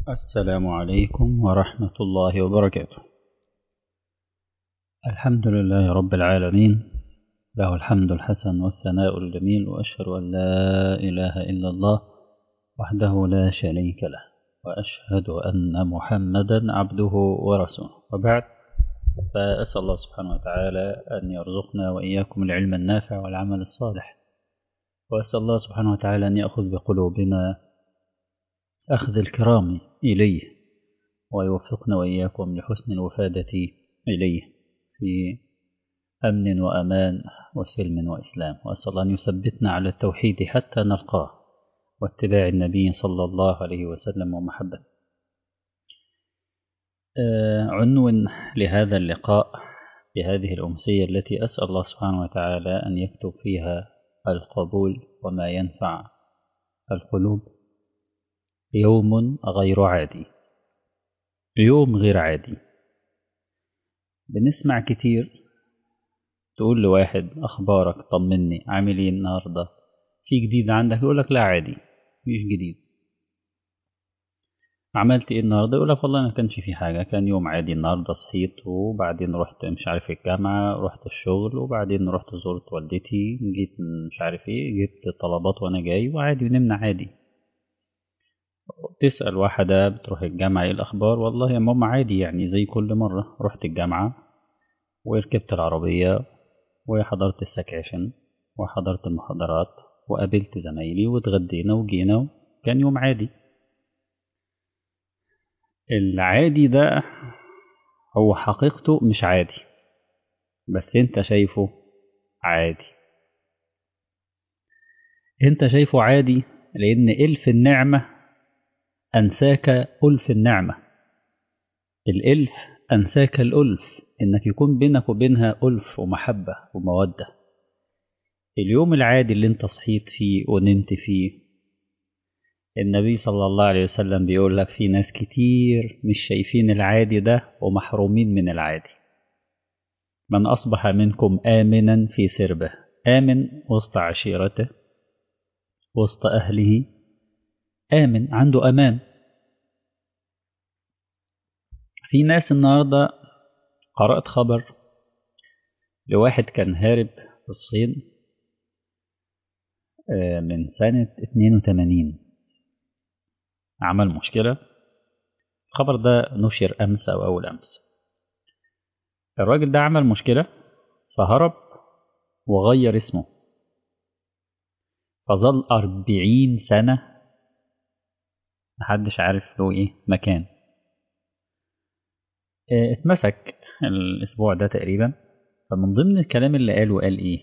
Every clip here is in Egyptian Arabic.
السلام عليكم ورحمة الله وبركاته الحمد لله رب العالمين له الحمد الحسن والثناء الجميل وأشهد أن لا إله إلا الله وحده لا شريك له وأشهد أن محمدا عبده ورسوله وبعد فأسأل الله سبحانه وتعالى أن يرزقنا وإياكم العلم النافع والعمل الصالح وأسأل الله سبحانه وتعالى أن يأخذ بقلوبنا أخذ الكرام إليه ويوفقنا وإياكم لحسن الوفادة إليه في أمن وأمان وسلم وإسلام وأسأل الله أن يثبتنا على التوحيد حتى نلقاه واتباع النبي صلى الله عليه وسلم ومحبة عنون لهذا اللقاء بهذه الأمسية التي أسأل الله سبحانه وتعالى أن يكتب فيها القبول وما ينفع القلوب يوم غير عادي يوم غير عادي بنسمع كتير تقول لواحد أخبارك طمني عامل ايه النهاردة في جديد عندك يقول لك لا عادي مفيش جديد عملت ايه النهاردة يقول لك والله ما كانش في حاجة كان يوم عادي النهاردة صحيت وبعدين رحت مش عارف الجامعة رحت الشغل وبعدين رحت زرت والدتي جيت مش عارف ايه جبت طلبات وانا جاي وعادي ونمنا عادي تسأل واحدة بتروح الجامعة ايه الأخبار والله يا ماما عادي يعني زي كل مرة رحت الجامعة وركبت العربية وحضرت السكاشن وحضرت المحاضرات وقابلت زمايلي واتغدينا وجينا كان يوم عادي العادي ده هو حقيقته مش عادي بس انت شايفه عادي انت شايفه عادي لان الف النعمة انساك الف النعمة الالف انساك الالف انك يكون بينك وبينها الف ومحبة ومودة اليوم العادي اللي انت صحيت فيه ونمت فيه النبي صلى الله عليه وسلم بيقول لك في ناس كتير مش شايفين العادي ده ومحرومين من العادي من أصبح منكم آمنا في سربه آمن وسط عشيرته وسط أهله آمن عنده أمان في ناس النهاردة قرأت خبر لواحد كان هارب في الصين من سنة 82 عمل مشكلة الخبر ده نشر أمس أو أول أمس الراجل ده عمل مشكلة فهرب وغير اسمه فظل أربعين سنة محدش عارف له إيه مكان اتمسك الأسبوع ده تقريبا فمن ضمن الكلام اللي قاله قال إيه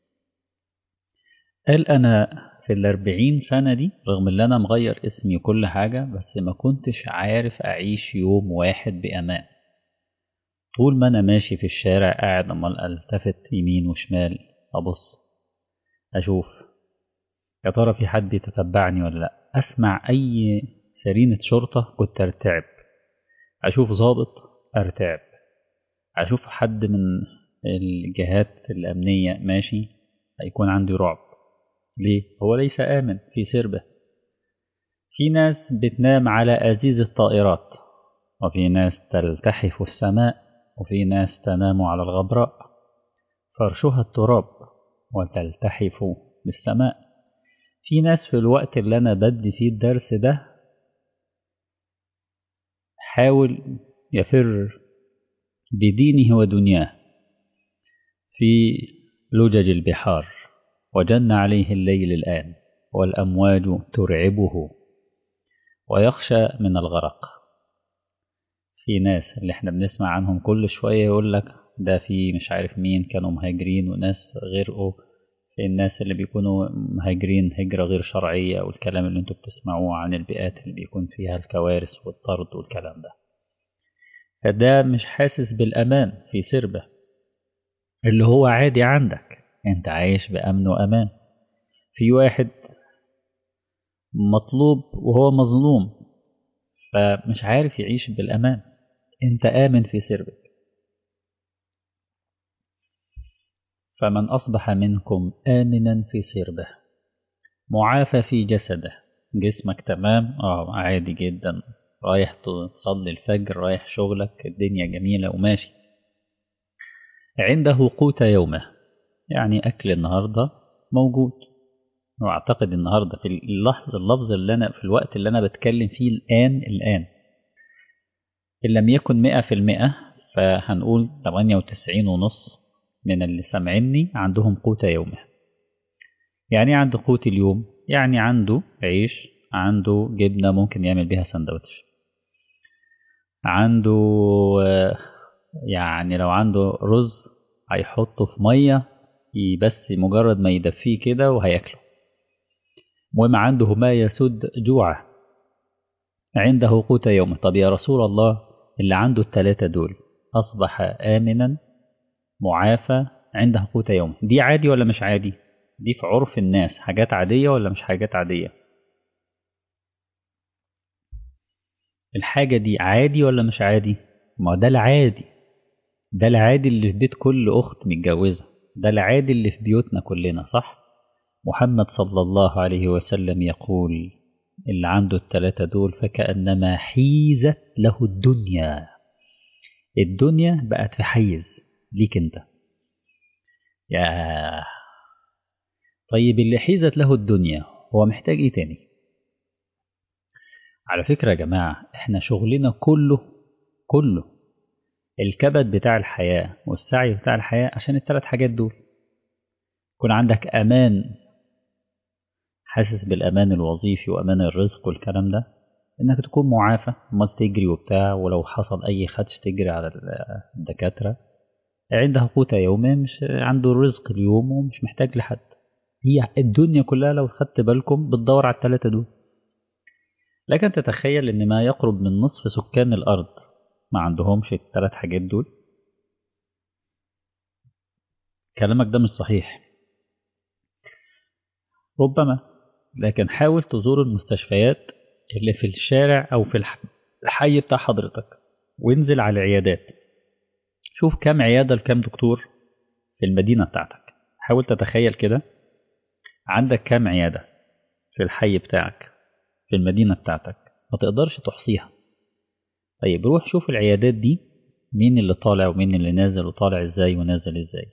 قال أنا في الأربعين سنة دي رغم اللي أنا مغير اسمي وكل حاجة بس ما كنتش عارف أعيش يوم واحد بأمان طول ما أنا ماشي في الشارع قاعد أمال ألتفت يمين وشمال أبص أشوف يا ترى في حد يتتبعني ولا لأ أسمع أي سرينة شرطة كنت أرتعب أشوف ضابط أرتعب أشوف حد من الجهات الأمنية ماشي هيكون عندي رعب ليه؟ هو ليس آمن في سربه في ناس بتنام على أزيز الطائرات وفي ناس تلتحف السماء وفي ناس تنام على الغبراء فرشها التراب وتلتحف بالسماء في ناس في الوقت اللي أنا بدي فيه الدرس ده حاول يفر بدينه ودنياه في لجج البحار وجن عليه الليل الآن والأمواج ترعبه ويخشى من الغرق في ناس اللي احنا بنسمع عنهم كل شوية يقول لك ده في مش عارف مين كانوا مهاجرين وناس غرقوا في الناس اللي بيكونوا مهاجرين هجرة غير شرعية والكلام اللي انتوا بتسمعوه عن البيئات اللي بيكون فيها الكوارث والطرد والكلام ده فده مش حاسس بالأمان في سربة اللي هو عادي عندك انت عايش بأمن وأمان في واحد مطلوب وهو مظلوم فمش عارف يعيش بالأمان انت آمن في سربك فمن أصبح منكم آمنا في سربه معافى في جسده جسمك تمام اه عادي جدا رايح تصلي الفجر رايح شغلك الدنيا جميلة وماشي عنده قوت يومه يعني أكل النهاردة موجود وأعتقد النهاردة في اللحظة اللفظ اللي أنا في الوقت اللي أنا بتكلم فيه الآن الآن إن لم يكن مئة في المئة فهنقول تمانية وتسعين ونص من اللي سامعيني عندهم قوت يومه يعني عنده قوت اليوم يعني عنده عيش عنده جبنة ممكن يعمل بيها سندوتش عنده يعني لو عنده رز هيحطه في مية بس مجرد ما يدفيه كده وهياكله المهم عنده ما يسد جوعه عنده قوت يومه طب يا رسول الله اللي عنده التلاتة دول أصبح آمنا معافى عنده قوت يومه دي عادي ولا مش عادي دي في عرف الناس حاجات عادية ولا مش حاجات عادية الحاجة دي عادي ولا مش عادي ما ده العادي ده العادي اللي في بيت كل أخت متجوزة ده العادي اللي في بيوتنا كلنا صح محمد صلى الله عليه وسلم يقول اللي عنده التلاتة دول فكأنما حيزت له الدنيا الدنيا بقت في حيز ليك انت يا طيب اللي حيزت له الدنيا هو محتاج ايه تاني على فكرة يا جماعة احنا شغلنا كله كله الكبد بتاع الحياة والسعي بتاع الحياة عشان الثلاث حاجات دول يكون عندك أمان حاسس بالأمان الوظيفي وأمان الرزق والكلام ده إنك تكون معافى أمال تجري وبتاع ولو حصل أي خدش تجري على الدكاترة عنده قوت يومه مش عنده الرزق اليوم ومش محتاج لحد هي الدنيا كلها لو خدت بالكم بتدور على الثلاثة دول لكن تتخيل ان ما يقرب من نصف سكان الارض ما عندهمش الثلاث حاجات دول كلامك ده مش صحيح ربما لكن حاول تزور المستشفيات اللي في الشارع او في الحي بتاع حضرتك وانزل على العيادات شوف كم عيادة لكم دكتور في المدينة بتاعتك حاول تتخيل كده عندك كم عيادة في الحي بتاعك في المدينة بتاعتك ما تقدرش تحصيها طيب روح شوف العيادات دي مين اللي طالع ومين اللي نازل وطالع ازاي ونازل ازاي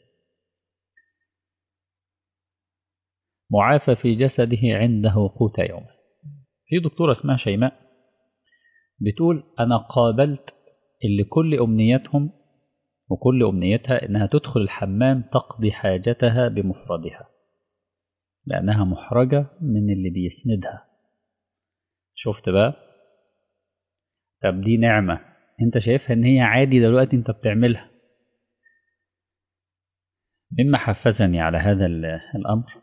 معافى في جسده عنده قوت يومه في دكتورة اسمها شيماء بتقول أنا قابلت اللي كل أمنيتهم وكل أمنيتها إنها تدخل الحمام تقضي حاجتها بمفردها لأنها محرجة من اللي بيسندها شفت بقى طب دي نعمة انت شايفها ان هي عادي دلوقتي انت بتعملها مما حفزني على هذا الأمر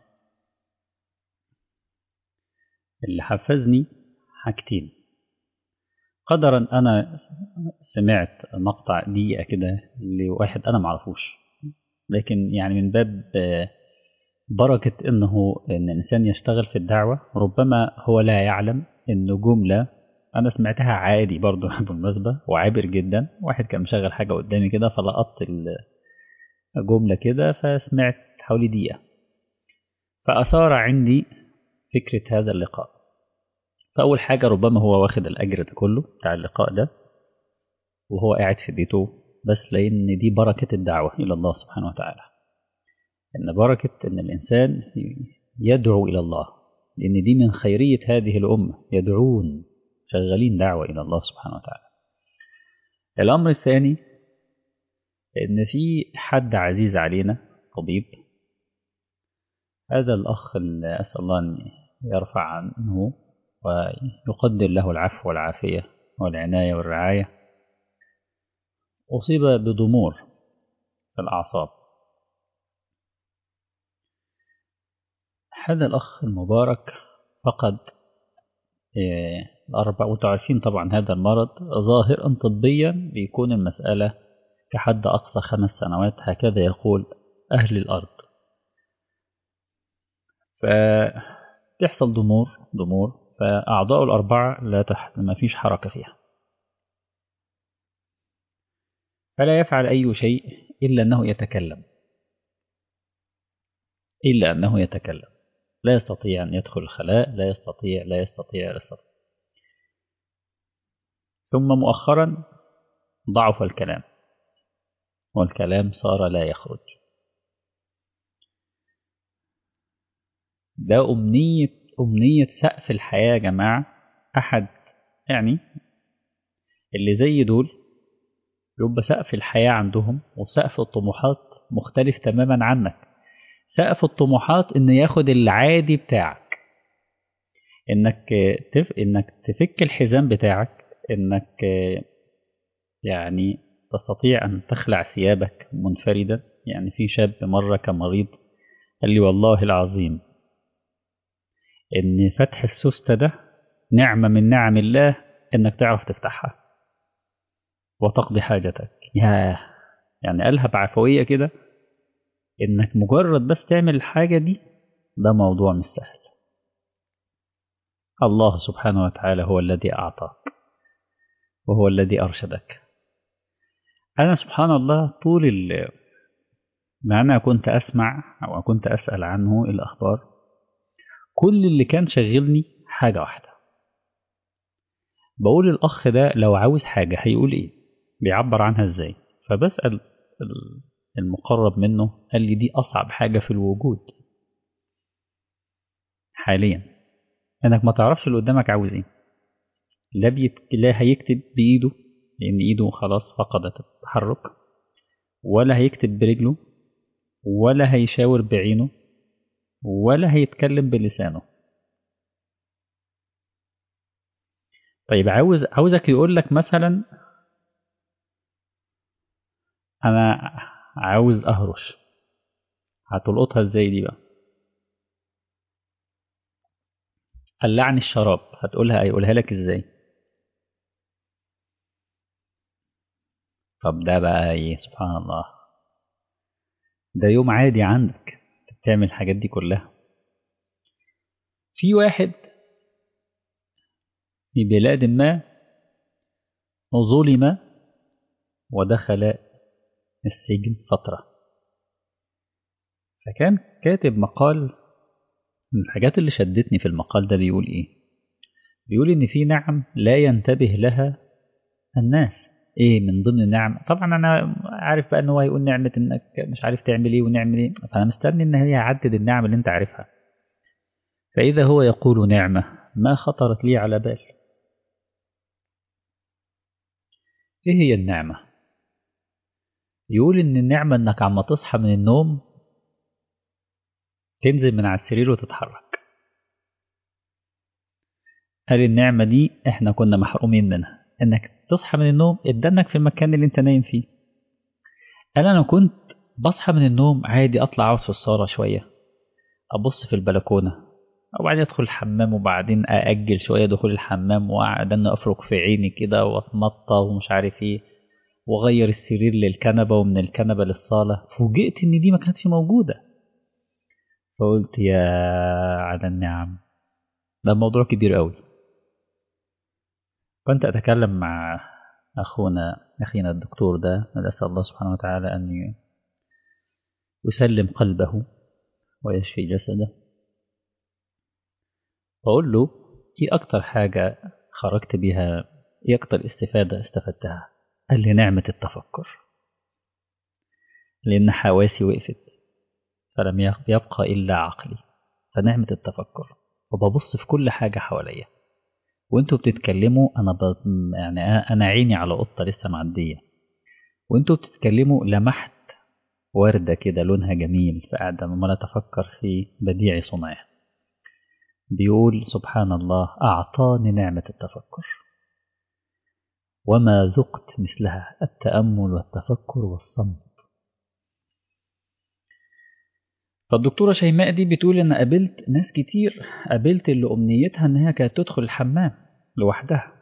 اللي حفزني حاجتين قدرا أنا سمعت مقطع دقيقة كده لواحد أنا معرفوش لكن يعني من باب بركة إنه إن الإنسان يشتغل في الدعوة ربما هو لا يعلم إنه جملة أنا سمعتها عادي برضو بالمناسبة وعابر جدا واحد كان مشغل حاجة قدامي كده فلقطت الجملة كده فسمعت حوالي دقيقة فأثار عندي فكرة هذا اللقاء فأول حاجة ربما هو واخد الأجر ده كله بتاع اللقاء ده وهو قاعد في بيته بس لأن دي بركة الدعوة إلى الله سبحانه وتعالى إن بركة إن الإنسان يدعو إلى الله لأن دي من خيرية هذه الأمة يدعون شغالين دعوة إلى الله سبحانه وتعالى الأمر الثاني إن في حد عزيز علينا طبيب هذا الأخ اللي أسأل الله أن يرفع عنه ويقدر له العفو والعافية والعناية والرعاية أصيب بضمور في الأعصاب هذا الأخ المبارك فقد الأربع وتعرفين طبعا هذا المرض ظاهرا طبيا بيكون المسألة كحد أقصى خمس سنوات هكذا يقول أهل الأرض فبيحصل ضمور ضمور فأعضاء الأربعة لا تحت ما فيش حركة فيها فلا يفعل أي شيء إلا أنه يتكلم إلا أنه يتكلم لا يستطيع أن يدخل الخلاء لا يستطيع لا يستطيع لا يستطيع ثم مؤخرا ضعف الكلام والكلام صار لا يخرج ده أمنية أمنية سقف الحياة يا جماعة أحد يعني اللي زي دول يبقى سقف الحياة عندهم وسقف الطموحات مختلف تماما عنك سقف الطموحات إن ياخد العادي بتاعك إنك تف... إنك تفك الحزام بتاعك إنك يعني تستطيع أن تخلع ثيابك منفردا يعني في شاب مرة كمريض قال لي والله العظيم إن فتح السوستة ده نعمة من نعم الله إنك تعرف تفتحها وتقضي حاجتك يا يعني قالها بعفوية كده إنك مجرد بس تعمل الحاجة دي ده موضوع مش سهل الله سبحانه وتعالى هو الذي أعطاك وهو الذي أرشدك أنا سبحان الله طول ال ما أنا كنت أسمع أو كنت أسأل عنه الأخبار كل اللي كان شغلني حاجة واحدة بقول الأخ ده لو عاوز حاجة هيقول إيه بيعبر عنها إزاي فبسأل المقرب منه قال لي دي أصعب حاجة في الوجود حاليا إنك ما تعرفش اللي قدامك عاوز إيه لا, بيت... لا هيكتب بإيده لأن إيده خلاص فقدت التحرك ولا هيكتب برجله ولا هيشاور بعينه ولا هيتكلم بلسانه طيب عاوز عاوزك يقول لك مثلا انا عاوز اهرش هتلقطها ازاي دي بقى قلعني الشراب هتقولها هيقولها لك ازاي طب ده بقى ايه سبحان الله ده يوم عادي عندك تعمل الحاجات دي كلها في واحد في بلاد ما ظلم ودخل السجن فترة فكان كاتب مقال من الحاجات اللي شدتني في المقال ده بيقول ايه بيقول ان في نعم لا ينتبه لها الناس ايه من ضمن النعم طبعا انا عارف بقى ان هو هيقول نعمه انك مش عارف تعمل ايه ونعمل ايه فانا مستني ان هي يعدد النعم اللي انت عارفها فاذا هو يقول نعمه ما خطرت لي على بال ايه هي النعمه يقول ان النعمه انك عما تصحى من النوم تنزل من على السرير وتتحرك قال النعمه دي احنا كنا محرومين منها انك تصحى من النوم اتدنك في المكان اللي انت نايم فيه قال انا كنت بصحى من النوم عادي اطلع اقعد في الصاله شويه ابص في البلكونه وبعدين ادخل الحمام وبعدين ااجل شويه دخول الحمام واقعد انا افرك في عيني كده واتمطى ومش عارف ايه واغير السرير للكنبه ومن الكنبه للصاله فوجئت ان دي ما كانتش موجوده فقلت يا على النعم ده موضوع كبير قوي كنت أتكلم مع أخونا أخينا الدكتور ده نسأل الله سبحانه وتعالى أن يسلم قلبه ويشفي جسده بقول له إيه أكتر حاجة خرجت بيها إيه أكتر استفادة استفدتها قال لي نعمة التفكر لأن حواسي وقفت فلم يبقى إلا عقلي فنعمة التفكر وببص في كل حاجة حواليا وانتوا بتتكلموا انا ب... يعني انا عيني على قطه لسه معديه وانتوا بتتكلموا لمحت ورده كده لونها جميل فقاعد عمال اتفكر في بديع صنعه بيقول سبحان الله اعطاني نعمه التفكر وما ذقت مثلها التامل والتفكر والصمت فالدكتورة شيماء دي بتقول إن قابلت ناس كتير قابلت اللي أمنيتها إن هي كانت تدخل الحمام لوحدها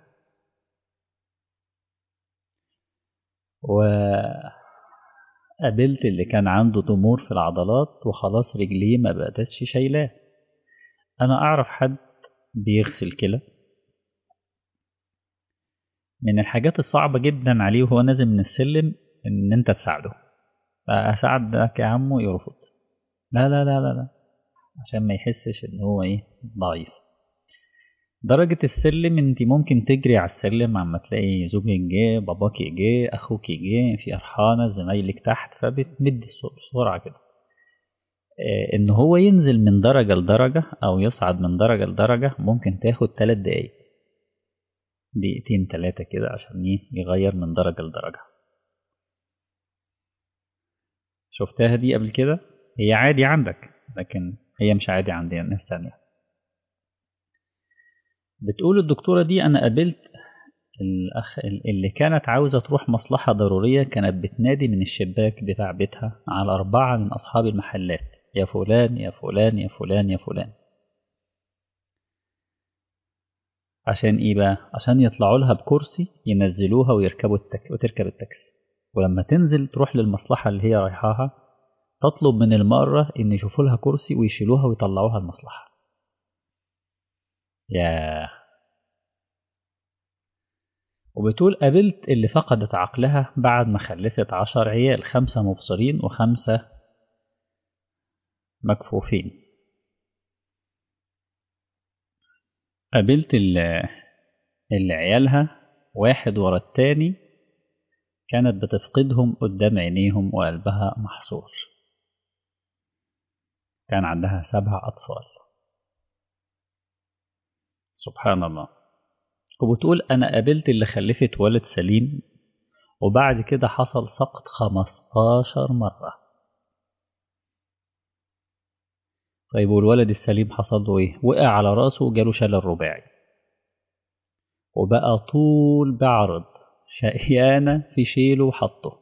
وقابلت اللي كان عنده ضمور في العضلات وخلاص رجليه ما بقتش شايلاه أنا أعرف حد بيغسل كلى من الحاجات الصعبة جدا عليه وهو نازل من السلم إن أنت تساعده فأساعدك يا عمو يرفض لا لا لا لا لا عشان ما يحسش ان هو ايه ضعيف درجة السلم انت ممكن تجري على السلم عما تلاقي زوجك جه باباك جه اخوك جه في ارحانة زمايلك تحت فبتمد بسرعة كده اه ان هو ينزل من درجة لدرجة او يصعد من درجة لدرجة ممكن تاخد تلات دقايق دقيقتين تلاتة كده عشان يغير من درجة لدرجة شفتها دي قبل كده هي عادي عندك لكن هي مش عادي عند ناس تانية بتقول الدكتورة دي أنا قابلت الأخ اللي كانت عاوزة تروح مصلحة ضرورية كانت بتنادي من الشباك بتاع بيتها على أربعة من أصحاب المحلات يا فلان يا فلان يا فلان يا فلان عشان إيه بقى؟ عشان يطلعوا لها بكرسي ينزلوها ويركبوا التك... وتركب التاكسي ولما تنزل تروح للمصلحة اللي هي رايحاها تطلب من المرة إن يشوفوا لها كرسي ويشيلوها ويطلعوها المصلحة يا وبتقول قابلت اللي فقدت عقلها بعد ما خلفت عشر عيال خمسة مبصرين وخمسة مكفوفين قابلت اللي, اللي عيالها واحد ورا التاني كانت بتفقدهم قدام عينيهم وقلبها محصور كان عندها سبع أطفال سبحان الله وبتقول أنا قابلت اللي خلفت ولد سليم وبعد كده حصل سقط 15 مرة طيب والولد السليم حصل له ايه وقع على راسه وجاله شلل رباعي وبقى طول بعرض شقيانة في شيله وحطه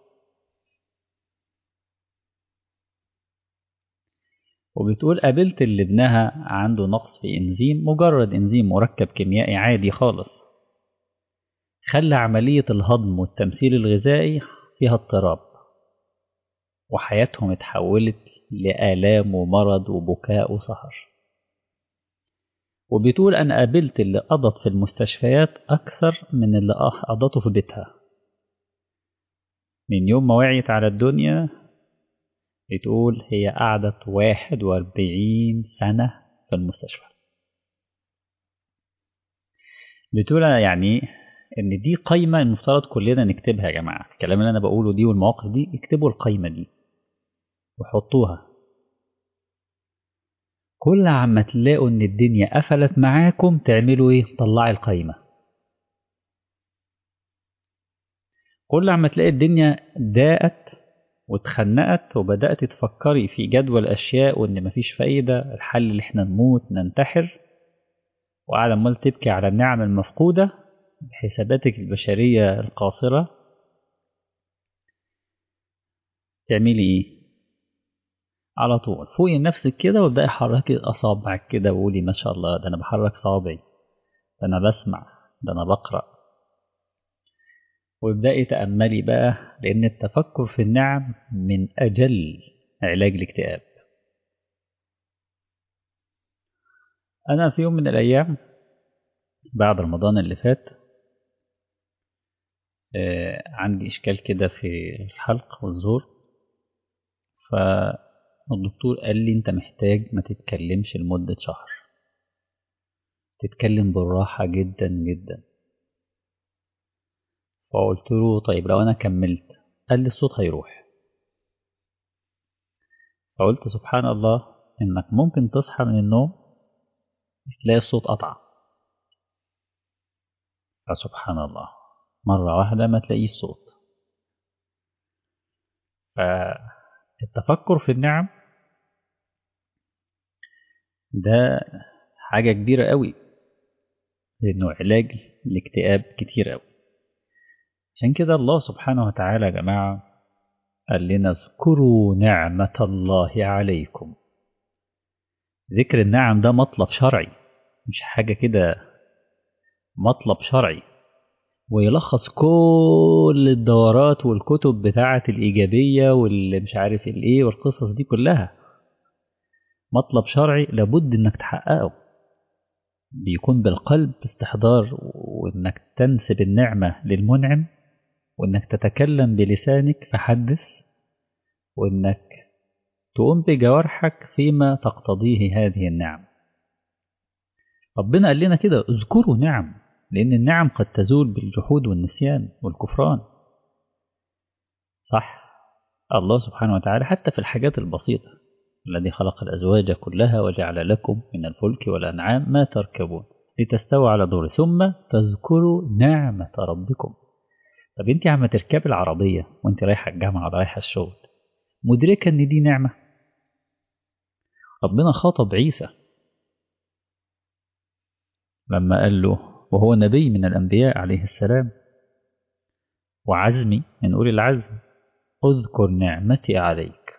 وبتقول قابلت اللي ابنها عنده نقص في انزيم مجرد انزيم مركب كيميائي عادي خالص خلى عملية الهضم والتمثيل الغذائي فيها اضطراب وحياتهم اتحولت لآلام ومرض وبكاء وسهر وبتقول أنا قابلت اللي قضت في المستشفيات أكثر من اللي قضته في بيتها من يوم ما وعيت على الدنيا بتقول هي قعدت واحد واربعين سنة في المستشفى بتقول يعني ان دي قايمة المفترض كلنا نكتبها يا جماعة الكلام اللي انا بقوله دي والمواقف دي اكتبوا القايمة دي وحطوها كل عما تلاقوا ان الدنيا قفلت معاكم تعملوا ايه طلعي القايمة كل عما تلاقي الدنيا ضاقت واتخنقت وبدأت تفكري في جدول أشياء وإن مفيش فايدة الحل اللي إحنا نموت ننتحر وقاعدة عمال تبكي على النعم المفقودة بحساباتك البشرية القاصرة تعملي إيه؟ على طول فوقي نفسك كده وابدأي حركي أصابعك كده وقولي ما شاء الله ده أنا بحرك صوابعي ده أنا بسمع ده أنا بقرأ وابدأي تأملي بقى لأن التفكر في النعم من أجل علاج الاكتئاب أنا في يوم من الأيام بعد رمضان اللي فات آه عندي إشكال كده في الحلق والزور فالدكتور قال لي أنت محتاج ما تتكلمش لمدة شهر تتكلم بالراحة جدا جدا فقلت له طيب لو أنا كملت قال لي الصوت هيروح فقلت سبحان الله إنك ممكن تصحى من النوم تلاقي الصوت قطع فسبحان الله مرة واحدة ما تلاقيش صوت فالتفكر في النعم ده حاجة كبيرة قوي لأنه علاج الاكتئاب كتير قوي عشان كده الله سبحانه وتعالى يا جماعة قال لنا اذكروا نعمة الله عليكم ذكر النعم ده مطلب شرعي مش حاجة كده مطلب شرعي ويلخص كل الدورات والكتب بتاعة الإيجابية واللي مش عارف الإيه والقصص دي كلها مطلب شرعي لابد إنك تحققه بيكون بالقلب استحضار وإنك تنسب النعمة للمنعم وإنك تتكلم بلسانك فحدث وإنك تقوم بجوارحك فيما تقتضيه هذه النعم ربنا قال لنا كده اذكروا نعم لأن النعم قد تزول بالجحود والنسيان والكفران صح الله سبحانه وتعالى حتى في الحاجات البسيطة الذي خلق الأزواج كلها وجعل لكم من الفلك والأنعام ما تركبون لتستوى على دور ثم تذكروا نعمة ربكم طب انت عم تركبي العربية وانت رايحة الجامعة ولا رايحة الشغل مدركة ان دي نعمة ربنا خاطب عيسى لما قال له وهو نبي من الأنبياء عليه السلام وعزمي من أولي العزم اذكر نعمتي عليك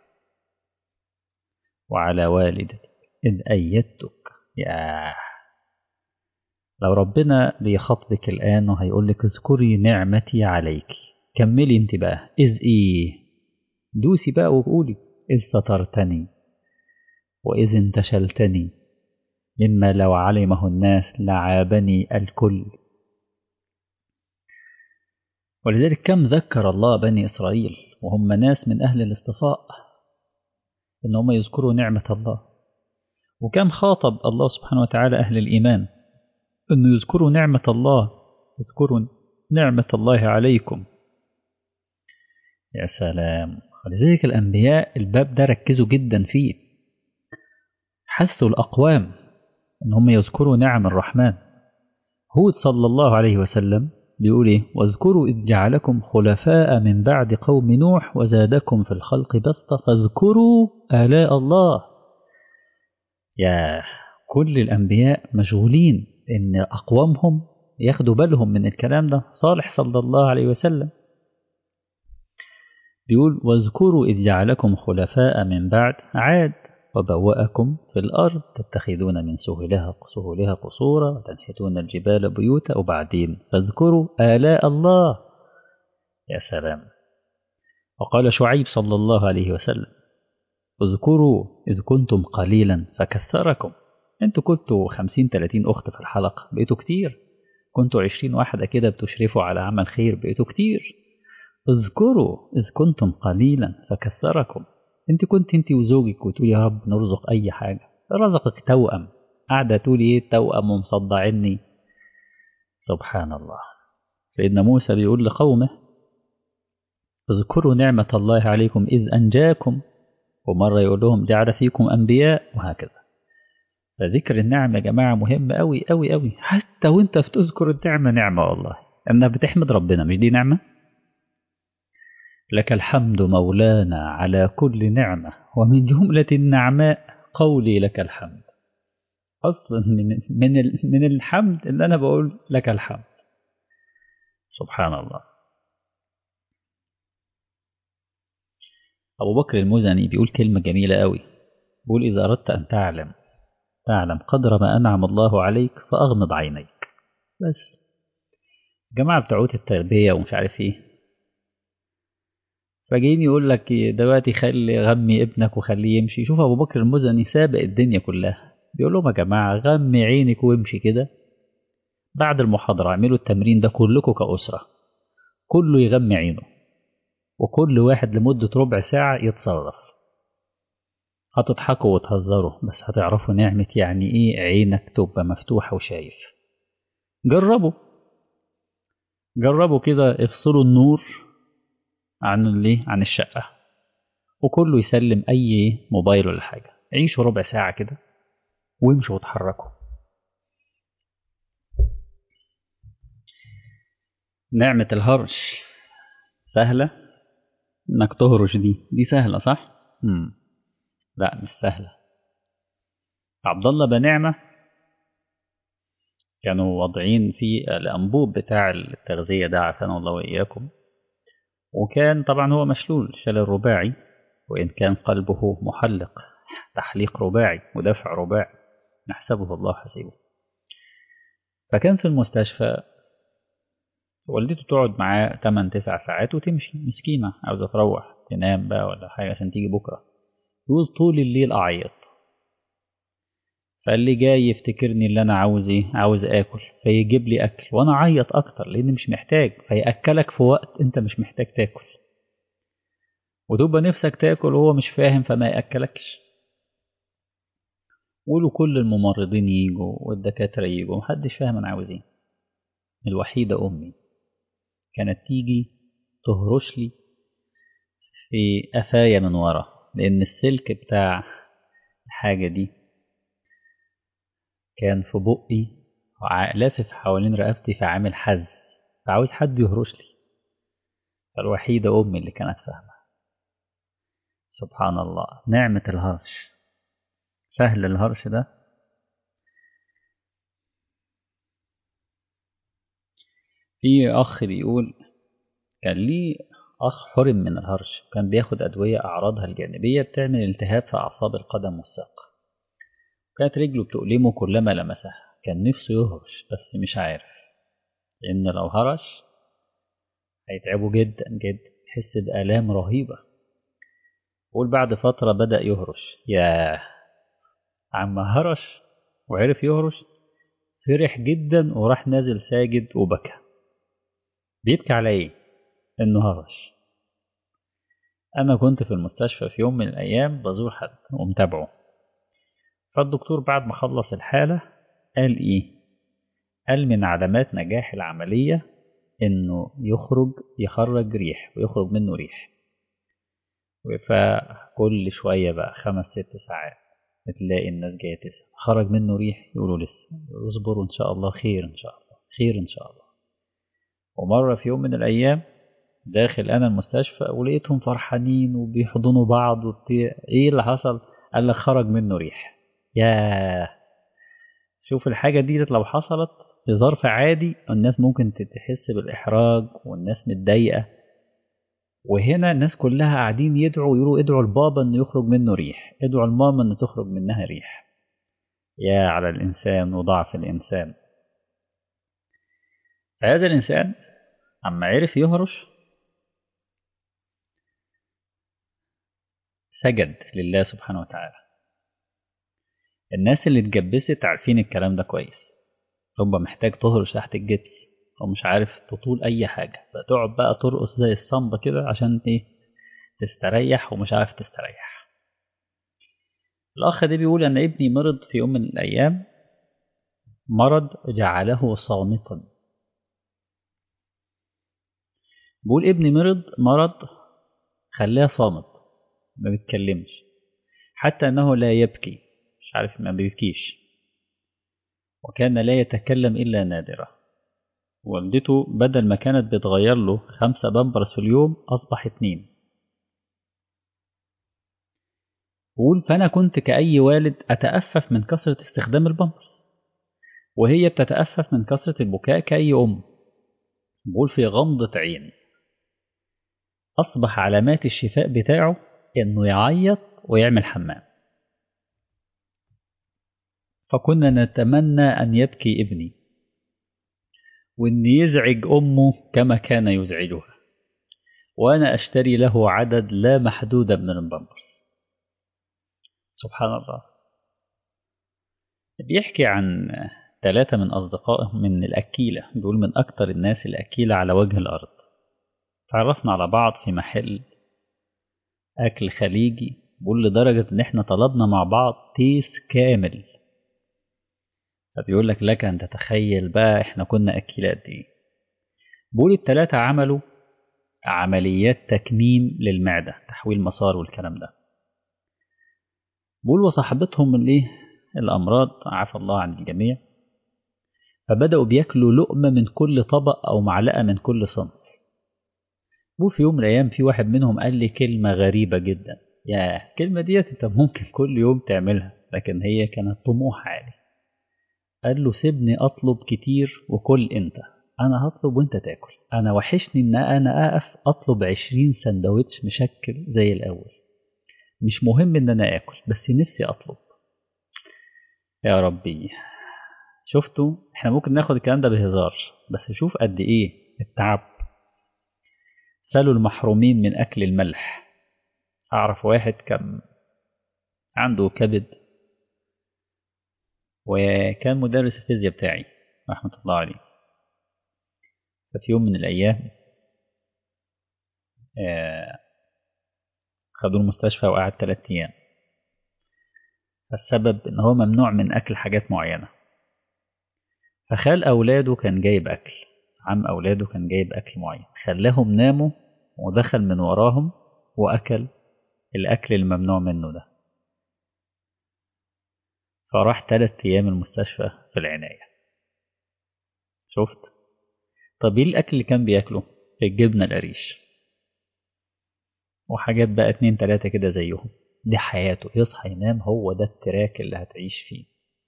وعلى والدتك إذ أيدتك يا لو ربنا بيخاطبك الآن وهيقول لك اذكري نعمتي عليك كملي انت بقى إذ إيه دوسي بقى وقولي إذ سترتني وإذ انتشلتني مما لو علمه الناس لعابني الكل ولذلك كم ذكر الله بني إسرائيل وهم ناس من أهل الاصطفاء إن هم يذكروا نعمة الله وكم خاطب الله سبحانه وتعالى أهل الإيمان أنه يذكروا نعمة الله يذكروا نعمة الله عليكم يا سلام ولذلك الأنبياء الباب ده ركزوا جدا فيه حثوا الأقوام ان هم يذكروا نعم الرحمن هود صلى الله عليه وسلم بيقول ايه واذكروا اذ جعلكم خلفاء من بعد قوم نوح وزادكم في الخلق بسطة فاذكروا آلاء الله يا كل الأنبياء مشغولين إن أقوامهم ياخدوا بالهم من الكلام ده صالح صلى الله عليه وسلم بيقول واذكروا إذ جعلكم خلفاء من بعد عاد وبوأكم في الأرض تتخذون من سهولها سهولها قصورا وتنحتون الجبال بيوتا وبعدين فاذكروا آلاء الله يا سلام وقال شعيب صلى الله عليه وسلم اذكروا إذ كنتم قليلا فكثركم انتوا كنتوا خمسين تلاتين أخت في الحلقة بقيتوا كتير كنتوا عشرين واحدة كده بتشرفوا على عمل خير بقيتوا كتير اذكروا إذ كنتم قليلا فكثركم انت كنت انت وزوجك وتقولي يا رب نرزق اي حاجه رزقك توأم قاعده تقولي ايه توأم ومصدعني سبحان الله سيدنا موسى بيقول لقومه اذكروا نعمة الله عليكم إذ أنجاكم ومرة يقول لهم جعل فيكم أنبياء وهكذا فذكر النعمة يا جماعة مهم أوي أوي أوي حتى وانت بتذكر النعمة نعمة والله أنها بتحمد ربنا مش دي نعمة لك الحمد مولانا على كل نعمة ومن جملة النعماء قولي لك الحمد أصلا من, من, من الحمد اللي أنا بقول لك الحمد سبحان الله أبو بكر المزني بيقول كلمة جميلة قوي بيقول إذا أردت أن تعلم تعلم قدر ما أنعم الله عليك فأغمض عينيك بس جماعة بتوعوت التربية ومش عارف إيه فجايين يقول لك دلوقتي خلي غمي ابنك وخليه يمشي شوف ابو بكر المزني سابق الدنيا كلها بيقول لهم يا جماعه غمي عينك وامشي كده بعد المحاضره اعملوا التمرين ده كلكم كاسره كله يغمي عينه وكل واحد لمده ربع ساعه يتصرف هتضحكوا وتهزروا بس هتعرفوا نعمه يعني ايه عينك تبقى مفتوحه وشايف جربوا جربوا كده افصلوا النور عن اللي عن الشقة وكله يسلم أي موبايل ولا حاجة عيشوا ربع ساعة كده وامشوا وتحركوا نعمة الهرش سهلة انك تهرش دي دي سهلة صح؟ مم. لا مش سهلة عبد الله بنعمة كانوا واضعين في الأنبوب بتاع التغذية ده عافانا الله وإياكم وكان طبعا هو مشلول شلل رباعي وإن كان قلبه محلق تحليق رباعي ودفع رباعي نحسبه الله حسيبه فكان في المستشفى والدته تقعد معاه 8 9 ساعات وتمشي مسكينة عاوزة تروح تنام بقى ولا حاجة عشان تيجي بكرة يقول طول الليل أعيط فاللي جاي يفتكرني اللي أنا عاوز إيه عاوز آكل فيجيب لي أكل وأنا أعيط أكتر لأني مش محتاج فيأكلك في وقت أنت مش محتاج تاكل وتبقى نفسك تاكل وهو مش فاهم فما يأكلكش وقولوا كل الممرضين يجوا والدكاترة يجوا محدش فاهم أنا عاوز إيه الوحيدة أمي كانت تيجي تهرش لي في قفايا من ورا لأن السلك بتاع الحاجة دي كان في بقي لافف حوالين رقبتي فعامل حز فعاوز حد يهرش لي فالوحيدة أمي اللي كانت فاهمة سبحان الله نعمة الهرش سهل الهرش ده في أخ بيقول كان ليه أخ حرم من الهرش كان بياخد أدوية أعراضها الجانبية بتعمل التهاب في أعصاب القدم والساق كانت رجله بتؤلمه كلما لمسها كان نفسه يهرش بس مش عارف لأن لو هرش هيتعبه جدا جدا يحس بآلام رهيبة قول بعد فترة بدأ يهرش ياه عما هرش وعرف يهرش فرح جدا وراح نازل ساجد وبكى بيبكي على ايه انه هرش انا كنت في المستشفى في يوم من الايام بزور حد ومتابعه فالدكتور بعد ما خلص الحالة قال ايه قال من علامات نجاح العملية انه يخرج يخرج ريح ويخرج منه ريح فكل شوية بقى خمس ست ساعات تلاقي الناس جاية تسأل خرج منه ريح يقولوا لسه اصبروا إن شاء الله خير إن شاء الله خير إن شاء الله ومرة في يوم من الأيام داخل أنا المستشفى ولقيتهم فرحانين وبيحضنوا بعض وبتاع إيه اللي حصل؟ قال لك خرج منه ريح ياه شوف الحاجة دي لو حصلت في ظرف عادي الناس ممكن تحس بالإحراج والناس متضايقة وهنا الناس كلها قاعدين يدعوا يقولوا ادعوا البابا انه يخرج منه ريح ادعوا الماما انه تخرج منها ريح يا على الانسان وضعف الانسان فهذا الانسان اما عرف يهرش سجد لله سبحانه وتعالى الناس اللي اتجبست عارفين الكلام ده كويس ربما محتاج تهرش تحت الجبس ومش عارف تطول اي حاجه فتقعد بقى ترقص زي الصنبه كده عشان ايه تستريح ومش عارف تستريح الاخ ده بيقول ان ابني مرض في يوم من الايام مرض جعله صامتا بيقول ابني مرض مرض خلاه صامت ما بيتكلمش حتى انه لا يبكي مش عارف ما بيبكيش وكان لا يتكلم الا نادرا والدته بدل ما كانت بتغير له خمسة بامبرز في اليوم أصبح اتنين بقول فأنا كنت كأي والد أتأفف من كثرة استخدام البامبرز وهي بتتأفف من كثرة البكاء كأي أم بقول في غمضة عين أصبح علامات الشفاء بتاعه إنه يعيط ويعمل حمام فكنا نتمنى أن يبكي ابني وإن يزعج أمه كما كان يزعجها وأنا أشتري له عدد لا محدود من البامبرز سبحان الله بيحكي عن ثلاثة من أصدقائه من الأكيلة بيقول من أكتر الناس الأكيلة على وجه الأرض تعرفنا على بعض في محل أكل خليجي بيقول لدرجة إن إحنا طلبنا مع بعض تيس كامل فبيقول لك لك أن تتخيل بقى إحنا كنا أكيلة قد إيه بيقول التلاتة عملوا عمليات تكميم للمعدة تحويل مسار والكلام ده بيقول وصاحبتهم الإيه الأمراض عفى الله عن الجميع فبدأوا بياكلوا لقمة من كل طبق أو معلقة من كل صنف بيقول في يوم من الأيام في واحد منهم قال لي كلمة غريبة جدا يا الكلمة ديت أنت ممكن كل يوم تعملها لكن هي كانت طموح عالي قال له سيبني أطلب كتير وكل أنت أنا هطلب وأنت تاكل أنا وحشني إن أنا أقف أطلب عشرين سندوتش مشكل زي الأول مش مهم إن أنا آكل بس نفسي أطلب يا ربي شفتوا احنا ممكن ناخد الكلام ده بهزار بس شوف قد ايه التعب سالوا المحرومين من اكل الملح اعرف واحد كان عنده كبد وكان مدرس الفيزياء بتاعي رحمة الله عليه ففي يوم من الأيام خدوه المستشفى وقعد ثلاثة أيام فالسبب إن هو ممنوع من أكل حاجات معينة فخال أولاده كان جايب أكل عم أولاده كان جايب أكل معين خلاهم ناموا ودخل من وراهم وأكل الأكل الممنوع منه ده فراح ثلاث أيام المستشفى في العناية شفت طب ايه الأكل اللي كان بياكله الجبنة القريش وحاجات بقى اتنين تلاتة كده زيهم دي حياته يصحى ينام هو ده التراك اللي هتعيش فيه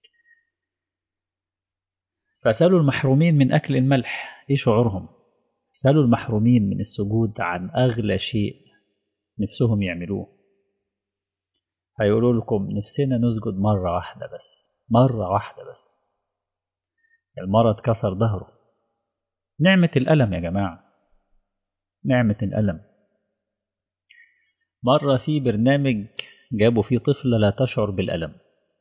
فسألوا المحرومين من أكل الملح إيه شعورهم سألوا المحرومين من السجود عن أغلى شيء نفسهم يعملوه هيقولوا لكم نفسنا نسجد مرة واحدة بس مرة واحدة بس المرض كسر ظهره نعمة الألم يا جماعة نعمة الألم مرة في برنامج جابوا فيه طفلة لا تشعر بالألم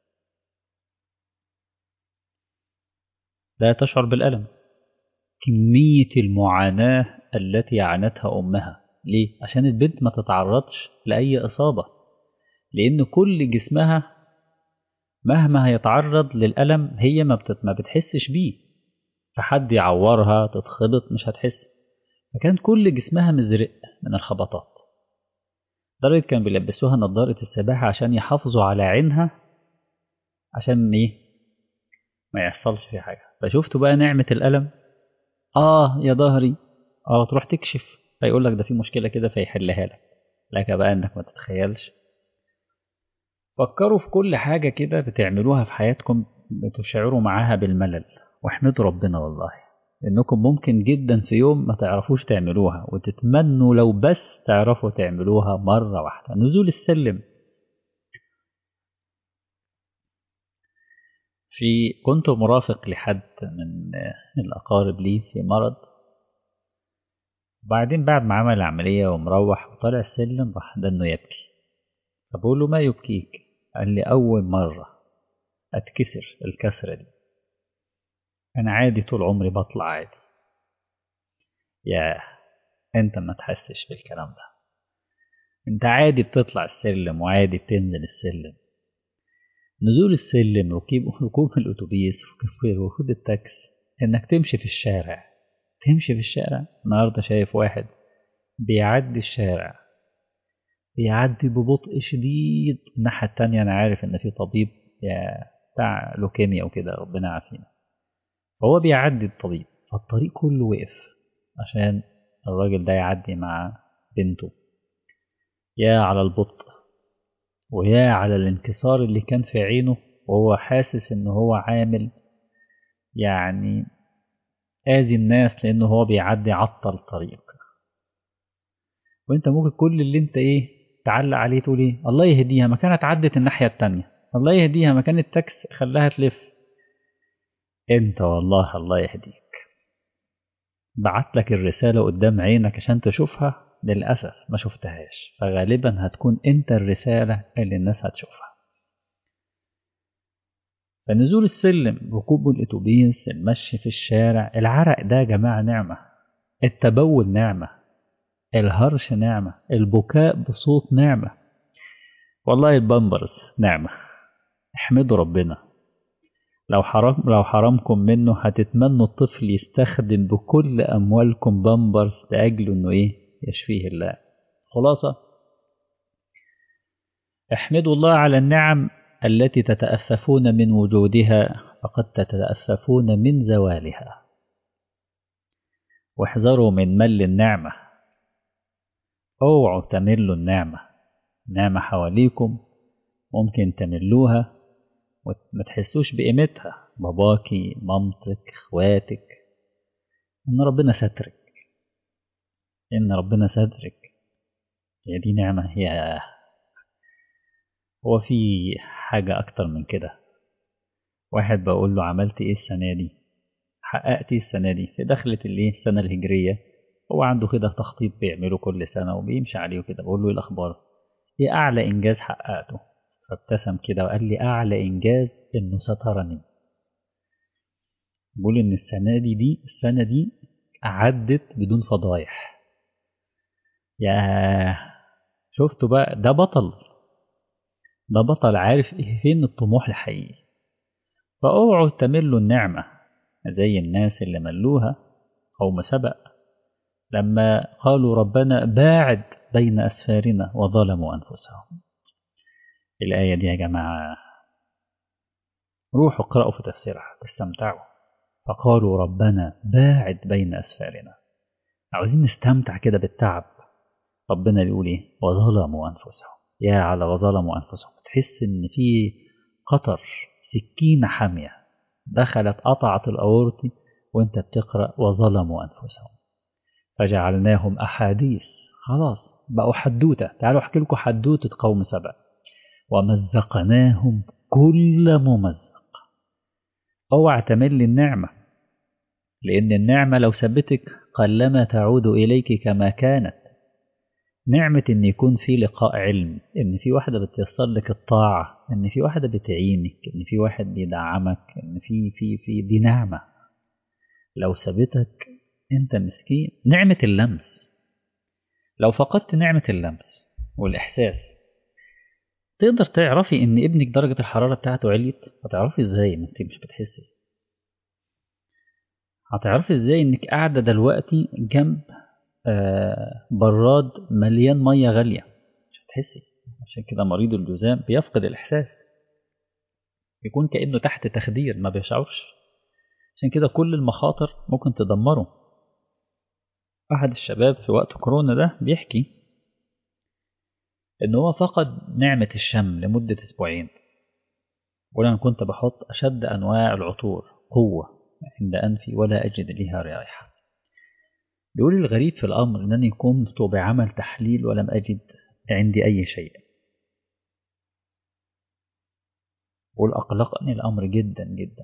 لا تشعر بالألم كمية المعاناة التي عانتها أمها ليه؟ عشان البنت ما تتعرضش لأي إصابة لأن كل جسمها مهما هيتعرض للألم هي ما, بتت... ما بتحسش بيه فحد يعورها تتخبط مش هتحس فكان كل جسمها مزرق من الخبطات لدرجة كان بيلبسوها نظارة السباحة عشان يحافظوا على عينها عشان ايه ما يحصلش في حاجة فشفتوا بقى نعمة الألم آه يا ظهري آه تروح تكشف فيقول لك ده في مشكلة كده فيحلها لك لك بقى إنك ما تتخيلش فكروا في كل حاجة كده بتعملوها في حياتكم بتشعروا معاها بالملل واحمدوا ربنا والله إنكم ممكن جدا في يوم ما تعرفوش تعملوها وتتمنوا لو بس تعرفوا تعملوها مرة واحدة نزول السلم في كنت مرافق لحد من الأقارب لي في مرض وبعدين بعد ما عمل العملية ومروح وطلع السلم راح دنه يبكي فبقول له ما يبكيك قال لي أول مرة أتكسر الكسرة دي أنا عادي طول عمري بطلع عادي يا أنت ما تحسش بالكلام ده أنت عادي بتطلع السلم وعادي بتنزل السلم نزول السلم ركوب ركوب الأتوبيس ركوب التاكس إنك تمشي في الشارع تمشي في الشارع النهاردة شايف واحد بيعدي الشارع بيعدي ببطء شديد الناحية التانية أنا عارف إن في طبيب بتاع لوكيميا وكده ربنا يعافينا فهو بيعدي الطبيب فالطريق كله وقف عشان الراجل ده يعدي مع بنته يا على البطء ويا على الانكسار اللي كان في عينه وهو حاسس ان هو عامل يعني اذي الناس لانه هو بيعدي عطل الطريق وانت ممكن كل اللي انت ايه تعلق عليه تقول ايه الله يهديها ما كانت عدت الناحيه التانية الله يهديها ما كان التاكس خلاها تلف انت والله الله يهديك بعت لك الرسالة قدام عينك عشان تشوفها للأسف ما شفتهاش فغالبا هتكون انت الرسالة اللي الناس هتشوفها فنزول السلم ركوب الاتوبيس المشي في الشارع العرق ده يا جماعة نعمة التبول نعمة الهرش نعمة البكاء بصوت نعمة والله البامبرز نعمة احمدوا ربنا لو حرام لو حرمكم منه هتتمنوا الطفل يستخدم بكل أموالكم بامبرز لأجل إنه إيه يشفيه الله خلاصة احمدوا الله على النعم التي تتأففون من وجودها فقد تتأففون من زوالها واحذروا من مل النعمة اوعوا تملوا النعمة نعمة حواليكم ممكن تملوها وما تحسوش بقيمتها باباكي مامتك اخواتك ان ربنا سترك ان ربنا سترك هي دي نعمة هي هو في حاجة أكتر من كده واحد بقول له عملت إيه السنة دي حققت إيه السنة دي في دخلة الإيه السنة الهجرية هو عنده كده تخطيط بيعمله كل سنة وبيمشي عليه وكده بقول له إيه الأخبار إيه أعلى إنجاز حققته فابتسم كده وقال لي أعلى إنجاز إنه سترني بقول إن السنة دي دي السنة دي عدت بدون فضايح يا شفتوا بقى ده بطل ده بطل عارف إيه فين الطموح الحقيقي فاوعوا تملوا النعمة زي الناس اللي ملوها قوم سبأ لما قالوا ربنا باعد بين أسفارنا وظلموا أنفسهم الآية دي يا جماعة روحوا اقرأوا في تفسيرها تستمتعوا فقالوا ربنا باعد بين أسفارنا عاوزين نستمتع كده بالتعب ربنا بيقول ايه وظلموا أنفسهم يا على وظلموا أنفسهم تحس إن في قطر سكينة حامية دخلت قطعت الأورطي وانت بتقرأ وظلموا أنفسهم فجعلناهم أحاديث خلاص بقوا حدوتة تعالوا أحكي لكم حدوتة قوم سبأ ومزقناهم كل ممزق اوعى تمل النعمة لأن النعمة لو ثبتك قلما تعود إليك كما كانت نعمة إن يكون في لقاء علم إن في واحدة بتيسر لك الطاعة إن في واحدة بتعينك إن في واحد بيدعمك إن في في في دي نعمة لو ثبتك أنت مسكين نعمة اللمس لو فقدت نعمة اللمس والإحساس تقدر تعرفي إن ابنك درجة الحرارة بتاعته عليت هتعرفي إزاي ما أنت مش بتحسي هتعرفي إزاي إنك قاعدة دلوقتي جنب آه براد مليان مية غالية مش هتحسي عشان كده مريض الجذام بيفقد الإحساس يكون كأنه تحت تخدير ما بيشعرش عشان كده كل المخاطر ممكن تدمره أحد الشباب في وقت كورونا ده بيحكي إن هو فقد نعمة الشم لمدة أسبوعين بيقول أنا كنت بحط أشد أنواع العطور قوة عند أنفي ولا أجد لها رائحة بيقول الغريب في الأمر أنني قمت بعمل تحليل ولم أجد عندي أي شيء بيقول أقلقني الأمر جدا جدا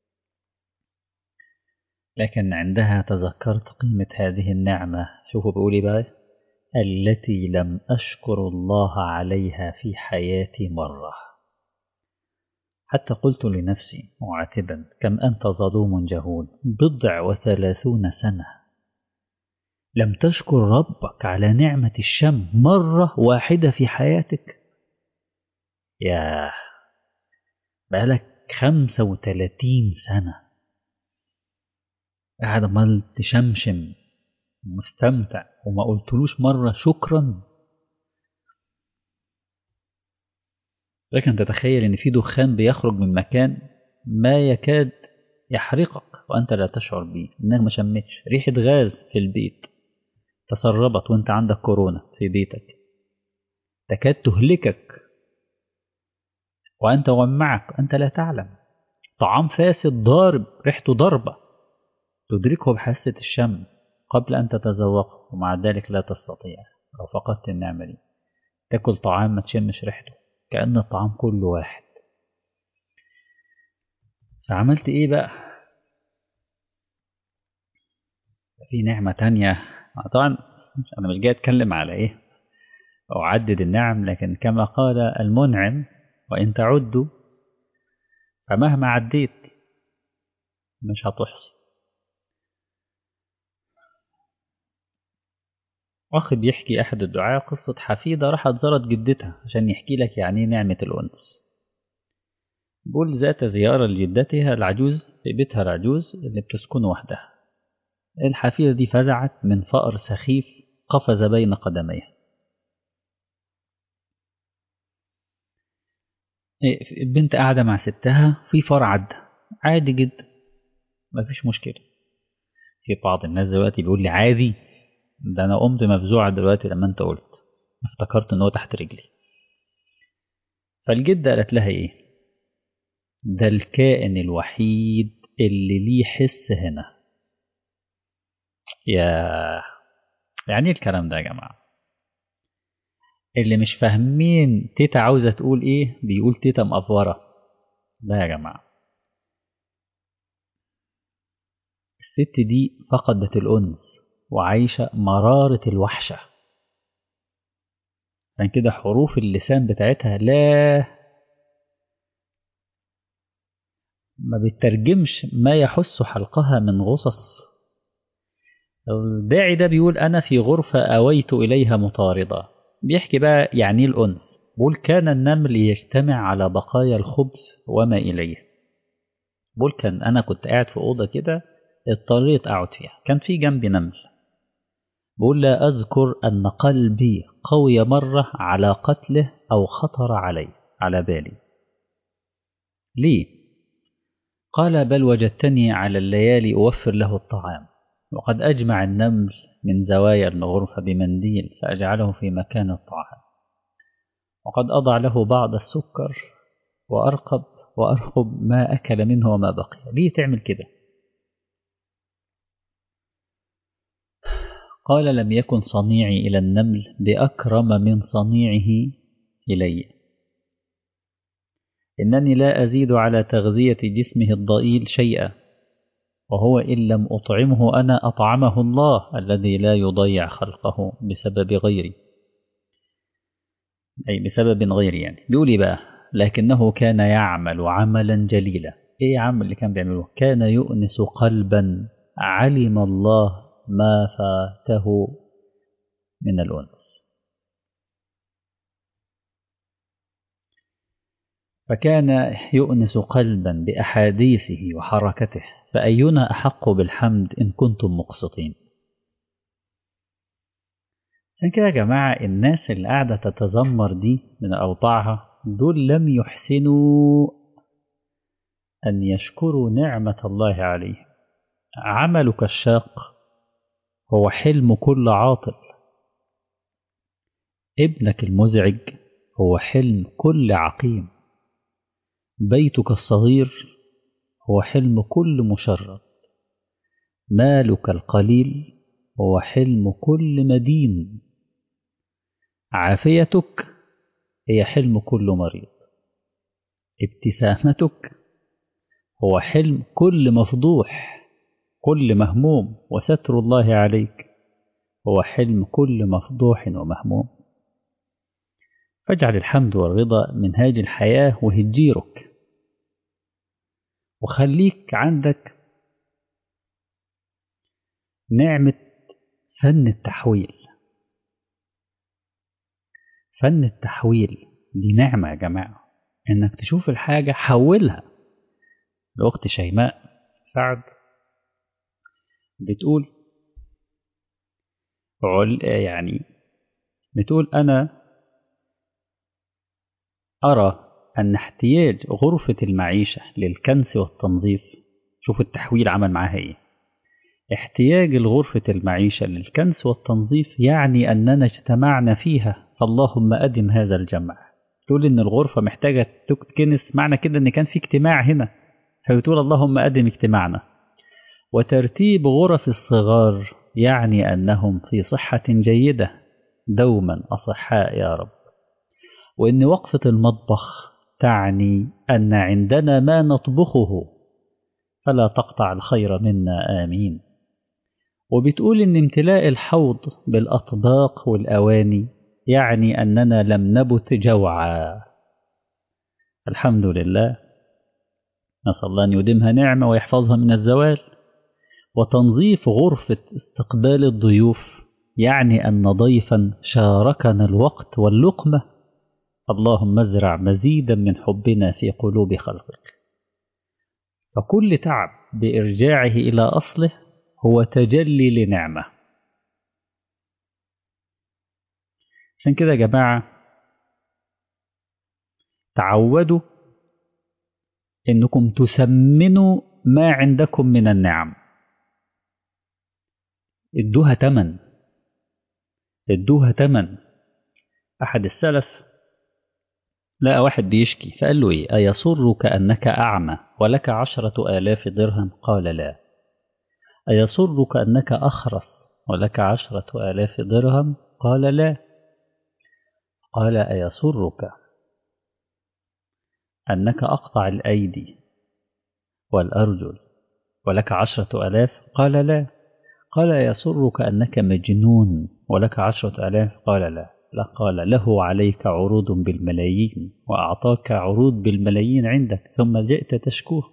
لكن عندها تذكرت قيمة هذه النعمة شوفوا بيقولي بقى التي لم أشكر الله عليها في حياتي مرة حتى قلت لنفسي معاتبا كم أنت ظلوم جهول بضع وثلاثون سنة لم تشكر ربك على نعمة الشم مرة واحدة في حياتك يا بقالك خمسة وتلاتين سنة قاعد عمال تشمشم مستمتع وما قلتلوش مرة شكرا لكن تتخيل ان في دخان بيخرج من مكان ما يكاد يحرقك وانت لا تشعر به انك ما شمتش ريحة غاز في البيت تسربت وانت عندك كورونا في بيتك تكاد تهلكك وانت ومعك انت لا تعلم طعام فاسد ضارب ريحته ضربة تدركه بحاسة الشم قبل أن تتذوقه ومع ذلك لا تستطيع لو فقدت النعمة دي تاكل طعام ما تشمش ريحته كأن الطعام كله واحد فعملت ايه بقى في نعمة تانية طبعا أنا مش جاي أتكلم على إيه أعدد النعم لكن كما قال المنعم وإن تعدوا فمهما عديت مش هتحصي أخ بيحكي أحد الدعاة قصة حفيدة راحت زارت جدتها عشان يحكي لك يعني نعمة الأنس بيقول ذات زيارة لجدتها العجوز في بيتها العجوز اللي بتسكن وحدها الحفيدة دي فزعت من فأر سخيف قفز بين قدميها البنت قاعدة مع ستها في فار عدى عادي جدا مفيش مشكلة في بعض الناس دلوقتي بيقول لي عادي ده انا قمت مفزوعة دلوقتي لما انت قلت افتكرت ان هو تحت رجلي فالجدة قالت لها ايه ده الكائن الوحيد اللي ليه حس هنا يا يعني ايه الكلام ده يا جماعة اللي مش فاهمين تيتا عاوزة تقول ايه بيقول تيتا مقفورة لا يا جماعة الست دي فقدت الأنس وعايشة مرارة الوحشة عشان كده حروف اللسان بتاعتها لا ما بتترجمش ما يحس حلقها من غصص الداعي ده بيقول أنا في غرفة أويت إليها مطاردة بيحكي بقى يعني الأنس بقول كان النمل يجتمع على بقايا الخبز وما إليه بقول كان أنا كنت قاعد في أوضة كده اضطريت أقعد فيها كان في جنبي نمل بقول لا أذكر أن قلبي قوي مرة على قتله أو خطر علي على بالي ليه؟ قال بل وجدتني على الليالي أوفر له الطعام وقد أجمع النمل من زوايا الغرفة بمنديل فأجعله في مكان الطعام وقد أضع له بعض السكر وأرقب وأرقب ما أكل منه وما بقي ليه تعمل كده قال لم يكن صنيعي إلى النمل بأكرم من صنيعه إلي إنني لا أزيد على تغذية جسمه الضئيل شيئا وهو إن لم أطعمه أنا أطعمه الله الذي لا يضيع خلقه بسبب غيري أي بسبب غيري يعني بيقول إيه بقى لكنه كان يعمل عملا جليلا إيه عمل اللي كان بيعمله كان يؤنس قلبا علم الله ما فاته من الأنس فكان يؤنس قلبا بأحاديثه وحركته فأينا أحق بالحمد إن كنتم مقسطين عشان كده يا جماعة الناس اللي قاعدة تتذمر دي من أوضاعها دول لم يحسنوا أن يشكروا نعمة الله عليه عملك الشاق هو حلم كل عاطل ابنك المزعج هو حلم كل عقيم بيتك الصغير هو حلم كل مشرد مالك القليل هو حلم كل مدين عافيتك هي حلم كل مريض ابتسامتك هو حلم كل مفضوح كل مهموم وستر الله عليك هو حلم كل مفضوح ومهموم فاجعل الحمد والرضا منهاج الحياة وهجيرك وخليك عندك نعمة فن التحويل فن التحويل دي نعمة يا جماعة انك تشوف الحاجة حولها الأخت شيماء سعد بتقول يعني بتقول أنا أرى أن احتياج غرفة المعيشة للكنس والتنظيف شوف التحويل عمل معاها إيه احتياج الغرفة المعيشة للكنس والتنظيف يعني أننا اجتمعنا فيها فاللهم أدم هذا الجمع تقول إن الغرفة محتاجة تكنس معنى كده إن كان في اجتماع هنا فبتقول اللهم أدم اجتماعنا وترتيب غرف الصغار يعني أنهم في صحة جيدة دوما أصحاء يا رب وإن وقفة المطبخ تعني أن عندنا ما نطبخه فلا تقطع الخير منا آمين وبتقول إن امتلاء الحوض بالأطباق والأواني يعني أننا لم نبت جوعا الحمد لله نسأل الله أن يديمها نعمة ويحفظها من الزوال وتنظيف غرفة استقبال الضيوف يعني أن ضيفا شاركنا الوقت واللقمة اللهم ازرع مزيدا من حبنا في قلوب خلقك فكل تعب بإرجاعه إلى أصله هو تجلي لنعمة عشان كده يا جماعة تعودوا إنكم تسمنوا ما عندكم من النعم ادوها تمن ادوها تمن أحد السلف لقى واحد بيشكي فقال له إيه أيسرك أنك أعمى ولك عشرة آلاف درهم قال لا أيسرك أنك أخرس ولك عشرة آلاف درهم قال لا قال أيسرك أنك أقطع الأيدي والأرجل ولك عشرة آلاف قال لا قال يسرك أنك مجنون ولك عشرة آلاف قال لا لا قال له عليك عروض بالملايين وأعطاك عروض بالملايين عندك ثم جئت تشكوه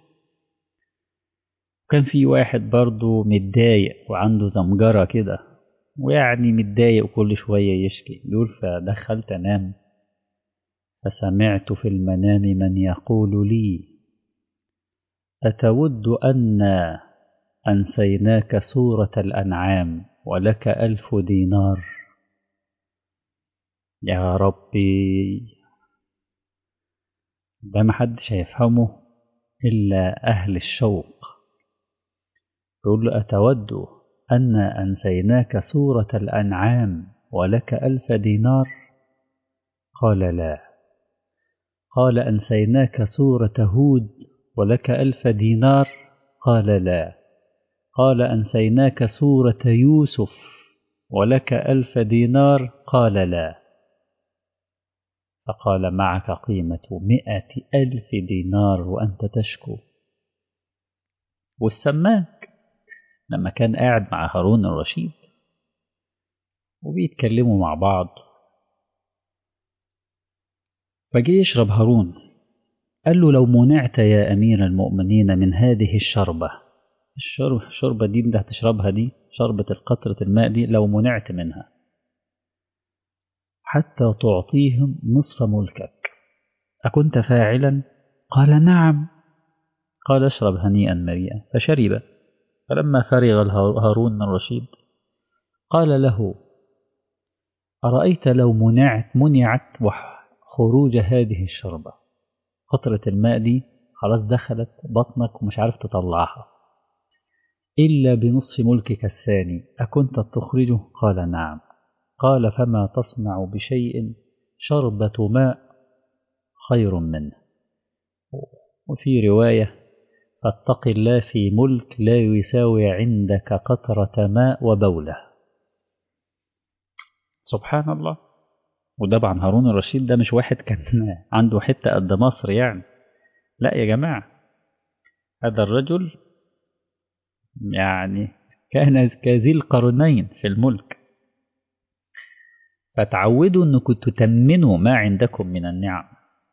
كان في واحد برضه متضايق وعنده زمجرة كده ويعني متضايق وكل شوية يشكي بيقول فدخلت أنام فسمعت في المنام من يقول لي أتود أن أنسيناك سورة الأنعام ولك ألف دينار يا ربي ده محدش هيفهمه إلا أهل الشوق يقول له أتود أن أنسيناك سورة الأنعام ولك ألف دينار قال لا قال أنسيناك سورة هود ولك ألف دينار قال لا قال أنسيناك سورة يوسف ولك ألف دينار قال لا فقال معك قيمة مئة ألف دينار وأنت تشكو والسماك لما كان قاعد مع هارون الرشيد وبيتكلموا مع بعض فجي يشرب هارون قال له لو منعت يا أمير المؤمنين من هذه الشربة الشرب الشربة دي اللي هتشربها دي شربة القطرة الماء دي لو منعت منها حتى تعطيهم نصف ملكك أكنت فاعلا؟ قال نعم قال اشرب هنيئا مريئا فشرب فلما فرغ هارون الرشيد قال له أرأيت لو منعت منعت خروج هذه الشربة قطرة الماء دي خلاص دخلت بطنك ومش عارف تطلعها إلا بنصف ملكك الثاني أكنت تخرجه قال نعم قال فما تصنع بشيء شربة ماء خير منه وفي رواية فاتق الله في ملك لا يساوي عندك قطرة ماء وبولة سبحان الله وطبعا هارون الرشيد ده مش واحد كان عنده حتة قد مصر يعني لا يا جماعة هذا الرجل يعني كان كذي القرنين في الملك فتعودوا انكم تتمنوا ما عندكم من النعم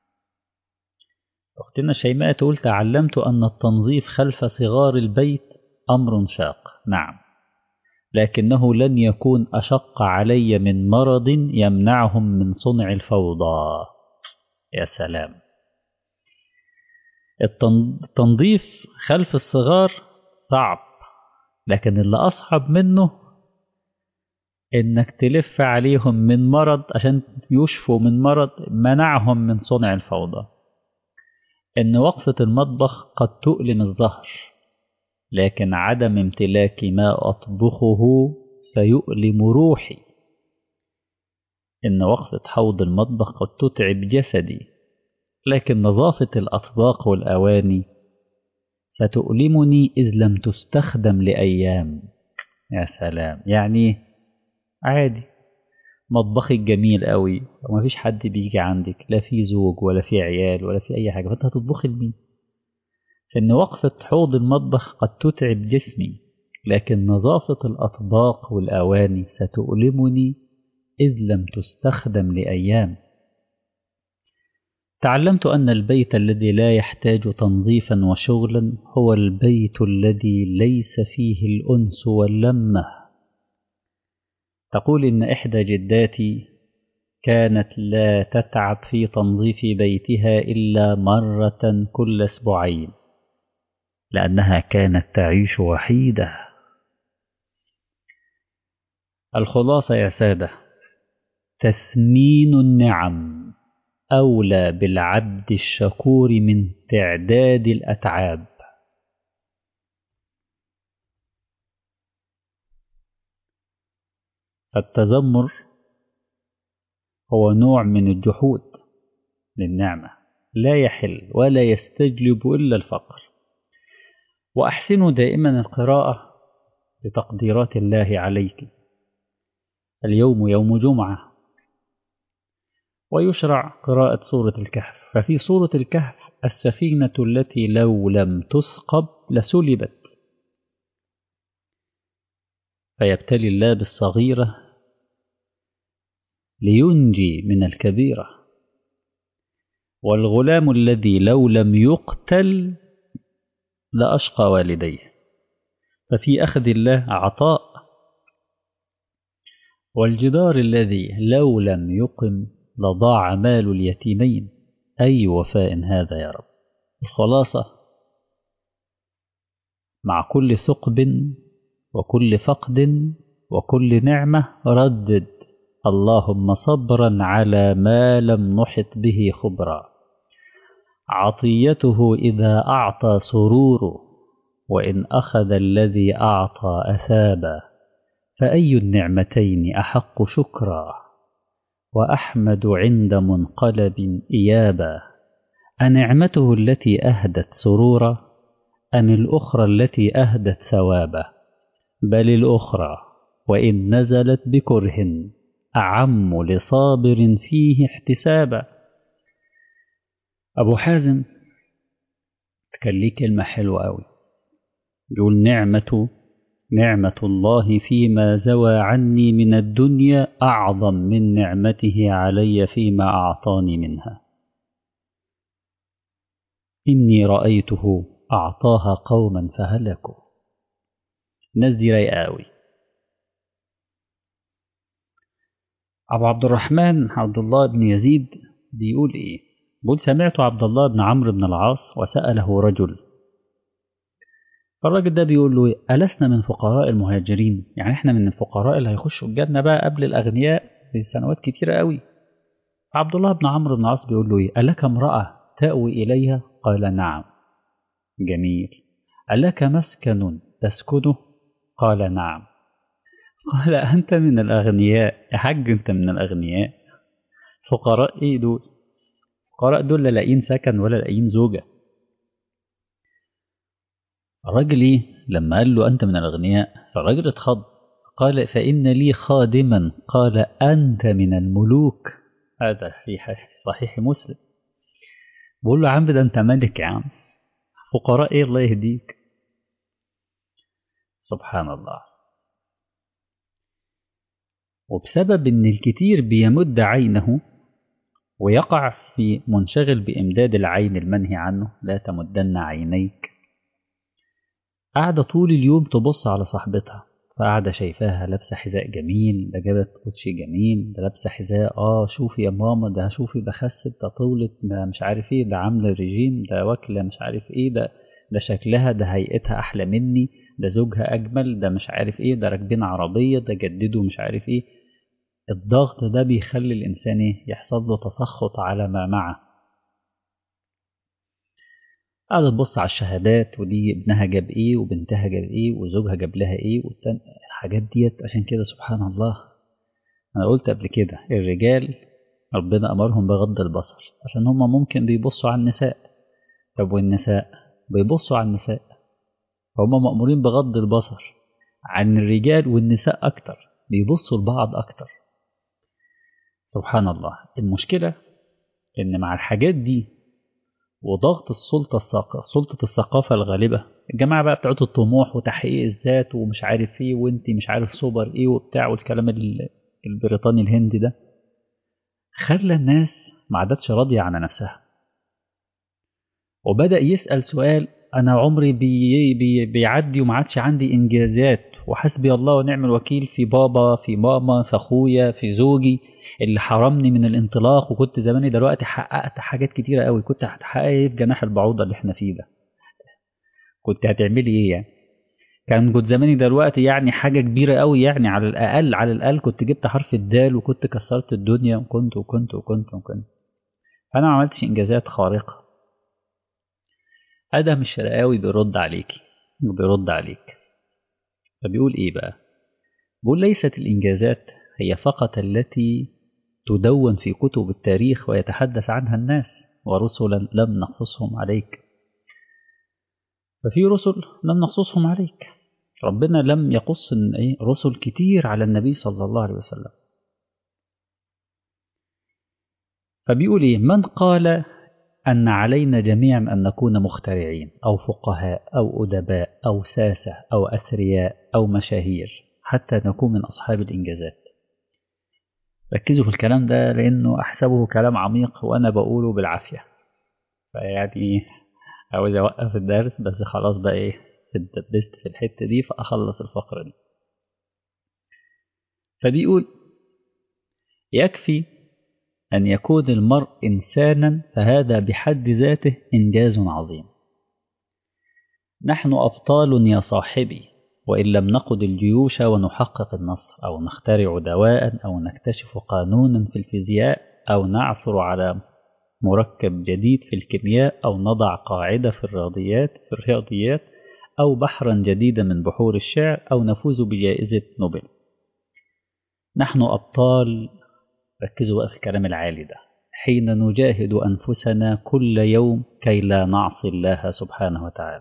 اختنا شيماء تقول تعلمت ان التنظيف خلف صغار البيت امر شاق نعم لكنه لن يكون اشق علي من مرض يمنعهم من صنع الفوضى يا سلام التنظيف خلف الصغار صعب لكن اللي اصعب منه انك تلف عليهم من مرض عشان يشفوا من مرض منعهم من صنع الفوضى ان وقفة المطبخ قد تؤلم الظهر لكن عدم امتلاك ما اطبخه سيؤلم روحي ان وقفة حوض المطبخ قد تتعب جسدي لكن نظافة الاطباق والاواني ستؤلمني اذ لم تستخدم لايام يا سلام يعني عادي مطبخك جميل قوي ومفيش حد بيجي عندك لا في زوج ولا في عيال ولا في اي حاجه فانت هتطبخي لمين فان وقفه حوض المطبخ قد تتعب جسمي لكن نظافه الاطباق والاواني ستؤلمني اذ لم تستخدم لايام تعلمت ان البيت الذي لا يحتاج تنظيفا وشغلا هو البيت الذي ليس فيه الانس واللمه تقول إن إحدى جداتي كانت لا تتعب في تنظيف بيتها إلا مرة كل أسبوعين لأنها كانت تعيش وحيدة الخلاصة يا سادة تثمين النعم أولى بالعبد الشكور من تعداد الأتعاب فالتذمر هو نوع من الجحود للنعمة لا يحل ولا يستجلب إلا الفقر وأحسنوا دائما القراءة بتقديرات الله عليك اليوم يوم جمعة ويشرع قراءة سورة الكهف ففي سورة الكهف السفينة التي لو لم تثقب لسلبت فيبتلي الله بالصغيرة لينجي من الكبيرة والغلام الذي لو لم يقتل لأشقى والديه ففي أخذ الله عطاء والجدار الذي لو لم يقم لضاع مال اليتيمين أي وفاء هذا يا رب الخلاصة مع كل ثقب وكل فقد وكل نعمة ردد اللهم صبرا على ما لم نحط به خبرا عطيته إذا أعطى سرور وإن أخذ الذي أعطى أثابا فأي النعمتين أحق شكرا وأحمد عند منقلب إيابا أنعمته التي أهدت سرورا أم الأخرى التي أهدت ثوابا بل الأخرى وإن نزلت بكره أعم لصابر فيه احتسابا أبو حازم كان ليه كلمة حلوة أوي يقول نعمة نعمة الله فيما زوى عني من الدنيا أعظم من نعمته علي فيما أعطاني منها إني رأيته أعطاها قوما فهلكوا نزي رايقة أوي أبو عبد الرحمن عبد الله بن يزيد بيقول إيه بيقول سمعت عبد الله بن عمرو بن العاص وسأله رجل فالراجل ده بيقول له ألسنا من فقراء المهاجرين يعني احنا من الفقراء اللي هيخشوا الجنة بقى قبل الأغنياء بسنوات كتيرة قوي عبد الله بن عمرو بن العاص بيقول له إيه ألك امرأة تأوي إليها قال نعم جميل ألك مسكن تسكنه قال نعم قال أنت من الأغنياء يا حاج أنت من الأغنياء فقراء إيه دول فقراء دول لا لاقيين سكن ولا لاقيين زوجة الراجل إيه لما قال له أنت من الأغنياء فالراجل اتخض قال فإن لي خادما قال أنت من الملوك هذا في صحيح مسلم بقول له يا عم ده أنت ملك يا عم فقراء إيه الله يهديك سبحان الله وبسبب ان الكتير بيمد عينه ويقع في منشغل بامداد العين المنهي عنه لا تمدن عينيك قاعدة طول اليوم تبص على صاحبتها فقاعدة شايفاها لابسة حذاء جميل ده جابت كوتشي جميل ده لابسة حذاء اه شوفي يا ماما ده شوفي ده خست ده طولت ده مش عارف ايه ده عاملة ريجيم ده واكلة مش عارف ايه ده ده شكلها ده هيئتها احلى مني ده زوجها اجمل ده مش عارف ايه ده راكبين عربية ده جددوا مش عارف ايه الضغط ده بيخلي الإنسان يحصل له تسخط على ما معه قاعدة تبص على الشهادات ودي ابنها جاب ايه وبنتها جاب ايه وزوجها جاب لها ايه والتاني الحاجات ديت عشان كده سبحان الله انا قلت قبل كده الرجال ربنا امرهم بغض البصر عشان هما ممكن بيبصوا على النساء طب والنساء بيبصوا على النساء هما مأمورين بغض البصر عن الرجال والنساء أكتر بيبصوا لبعض أكتر سبحان الله المشكلة إن مع الحاجات دي وضغط السلطة الثقافة سلطة الثقافة الغالبة الجماعة بقى بتاعت الطموح وتحقيق الذات ومش عارف ايه وانت مش عارف سوبر ايه وبتاع والكلام البريطاني الهندي ده خلى الناس ما عادتش راضية عن نفسها وبدأ يسأل سؤال أنا عمري بي بي بيعدي وما عادش عندي إنجازات وحسبي الله ونعم الوكيل في بابا في ماما في أخويا في زوجي اللي حرمني من الانطلاق وكنت زماني دلوقتي حققت حاجات كتيرة قوي كنت هتحققي ايه في جناح البعوضة اللي احنا فيه ده كنت هتعملي ايه يعني كان كنت زماني دلوقتي يعني حاجة كبيرة قوي يعني على الأقل على الأقل كنت جبت حرف الدال وكنت كسرت الدنيا وكنت وكنت وكنت وكنت فأنا ما عملتش إنجازات خارقة أدهم الشرقاوي بيرد عليكي وبيرد عليك فبيقول إيه بقى بيقول ليست الإنجازات هي فقط التي تدون في كتب التاريخ ويتحدث عنها الناس ورسلا لم نقصصهم عليك ففي رسل لم نقصصهم عليك ربنا لم يقص رسل كتير على النبي صلى الله عليه وسلم فبيقول إيه من قال أن علينا جميعا أن نكون مخترعين أو فقهاء أو أدباء أو ساسة أو أثرياء أو مشاهير حتى نكون من أصحاب الإنجازات ركزوا في الكلام ده لأنه أحسبه كلام عميق وأنا بقوله بالعافية فيعني عاوز أوقف الدرس بس خلاص بقى إيه اتدبست في الحتة دي فأخلص الفقرة دي فبيقول يكفي أن يكون المرء إنسانا فهذا بحد ذاته إنجاز عظيم نحن أبطال يا صاحبي وإن لم نقد الجيوش ونحقق النصر أو نخترع دواء أو نكتشف قانونا في الفيزياء أو نعثر على مركب جديد في الكيمياء أو نضع قاعدة في الرياضيات في الرياضيات أو بحرا جديدا من بحور الشعر أو نفوز بجائزة نوبل نحن أبطال ركزوا بقى في الكلام العالي ده حين نجاهد أنفسنا كل يوم كي لا نعصي الله سبحانه وتعالى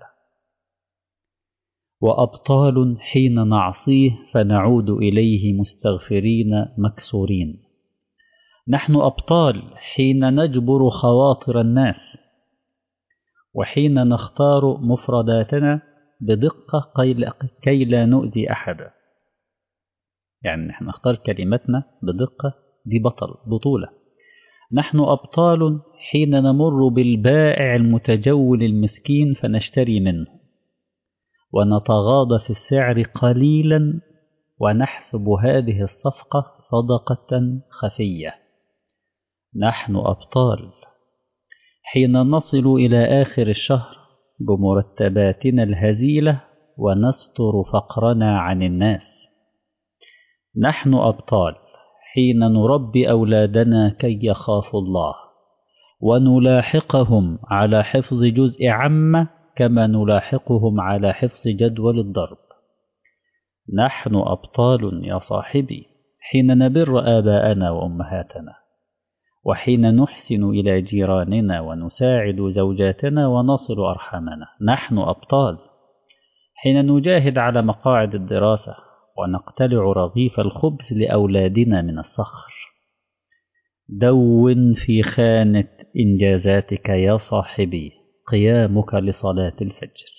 وأبطال حين نعصيه فنعود إليه مستغفرين مكسورين نحن أبطال حين نجبر خواطر الناس وحين نختار مفرداتنا بدقة كي لا نؤذي أحدا يعني نحن نختار كلماتنا بدقة دي بطل بطولة نحن أبطال حين نمر بالبائع المتجول المسكين فنشتري منه ونتغاضى في السعر قليلا ونحسب هذه الصفقة صدقة خفية نحن أبطال حين نصل إلى آخر الشهر بمرتباتنا الهزيلة ونستر فقرنا عن الناس نحن أبطال حين نربي أولادنا كي يخافوا الله ونلاحقهم على حفظ جزء عامة كما نلاحقهم على حفظ جدول الضرب نحن أبطال يا صاحبي حين نبر آباءنا وأمهاتنا وحين نحسن إلى جيراننا ونساعد زوجاتنا ونصل أرحامنا نحن أبطال حين نجاهد على مقاعد الدراسة ونقتلع رغيف الخبز لأولادنا من الصخر دون في خانة إنجازاتك يا صاحبي قيامك لصلاة الفجر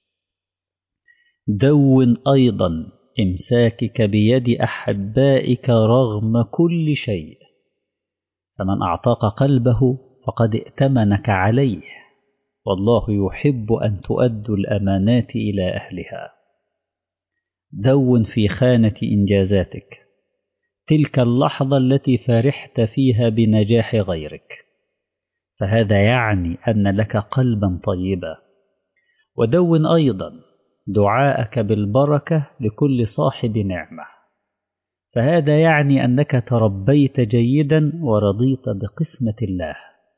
دون أيضا إمساكك بيد أحبائك رغم كل شيء فمن أعطاك قلبه فقد ائتمنك عليه والله يحب أن تؤدوا الأمانات إلى أهلها دون في خانة إنجازاتك تلك اللحظة التي فرحت فيها بنجاح غيرك فهذا يعني أن لك قلبا طيبا ودون أيضا دعاءك بالبركة لكل صاحب نعمة فهذا يعني أنك تربيت جيدا ورضيت بقسمة الله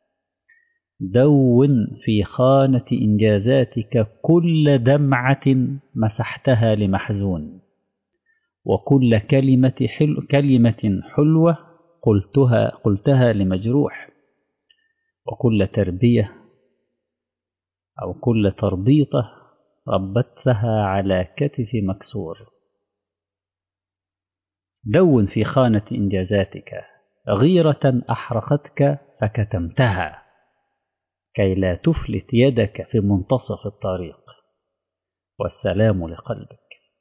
دون في خانة إنجازاتك كل دمعة مسحتها لمحزون وكل كلمة, حلو كلمة حلوة قلتها, قلتها لمجروح وكل تربية أو كل تربيطة ربتها على كتف مكسور دون في خانة إنجازاتك غيرة أحرقتك فكتمتها كي لا تفلت يدك في منتصف الطريق والسلام لقلبك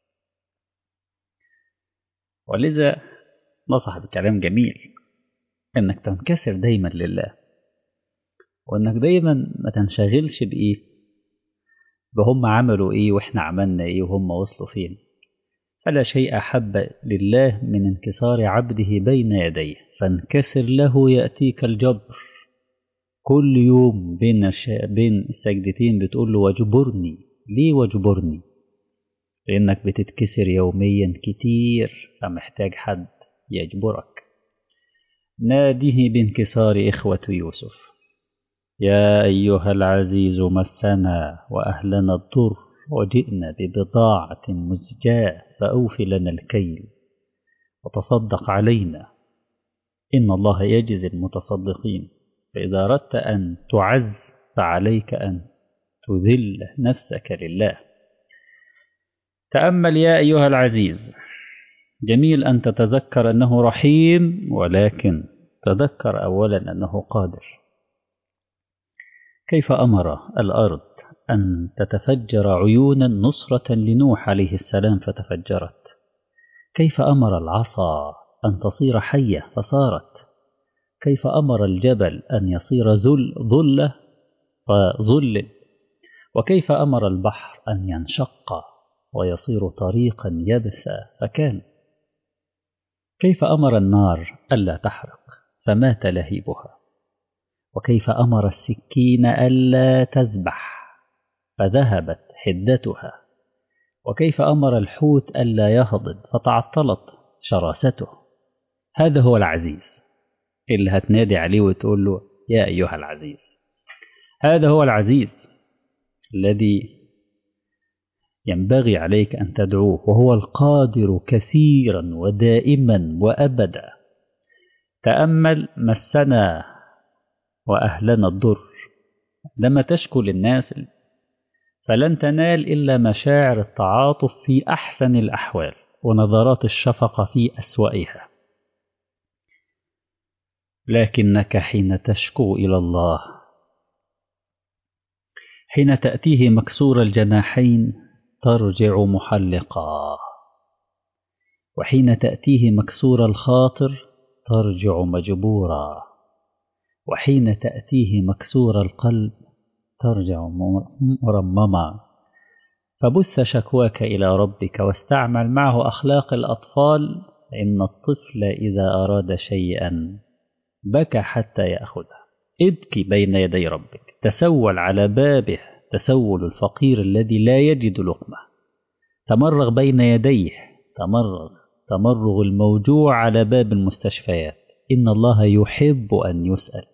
ولذا نصح بكلام جميل انك تنكسر دايما لله وانك دايما ما تنشغلش بايه بهم عملوا ايه واحنا عملنا ايه وهم وصلوا فين فلا شيء احب لله من انكسار عبده بين يديه فانكسر له ياتيك الجبر كل يوم بين بين السجدتين بتقول له واجبرني ليه واجبرني لانك بتتكسر يوميا كتير فمحتاج حد يجبرك ناديه بانكسار إخوة يوسف يا أيها العزيز مسنا وأهلنا الضر وجئنا ببضاعة مزجاة فأوف لنا الكيل وتصدق علينا إن الله يجزي المتصدقين فإذا أردت أن تعز فعليك أن تذل نفسك لله تأمل يا أيها العزيز جميل أن تتذكر أنه رحيم ولكن تذكر أولا أنه قادر كيف أمر الأرض أن تتفجر عيونا نصرة لنوح عليه السلام فتفجرت كيف أمر العصا أن تصير حية فصارت كيف أمر الجبل أن يصير ذل ظلة فظلل وكيف أمر البحر أن ينشق ويصير طريقا يبسا فكان كيف أمر النار ألا تحرق فمات لهيبها وكيف أمر السكين ألا تذبح فذهبت حدتها وكيف أمر الحوت ألا يهضب فتعطلت شراسته هذا هو العزيز اللي هتنادي عليه وتقول له يا أيها العزيز هذا هو العزيز الذي ينبغي عليك أن تدعوه وهو القادر كثيرا ودائما وأبدا تأمل مسنا وأهلنا الضر لما تشكو للناس فلن تنال إلا مشاعر التعاطف في أحسن الأحوال ونظرات الشفقة في أسوأها لكنك حين تشكو إلى الله حين تأتيه مكسور الجناحين ترجع محلقا وحين تأتيه مكسور الخاطر ترجع مجبورا وحين تأتيه مكسور القلب ترجع مرمما فبث شكواك إلى ربك واستعمل معه أخلاق الأطفال إن الطفل إذا أراد شيئا بكى حتى يأخذه ابكي بين يدي ربك تسول على بابه تسول الفقير الذي لا يجد لقمة تمرغ بين يديه تمرغ تمرغ الموجوع على باب المستشفيات إن الله يحب أن يسأل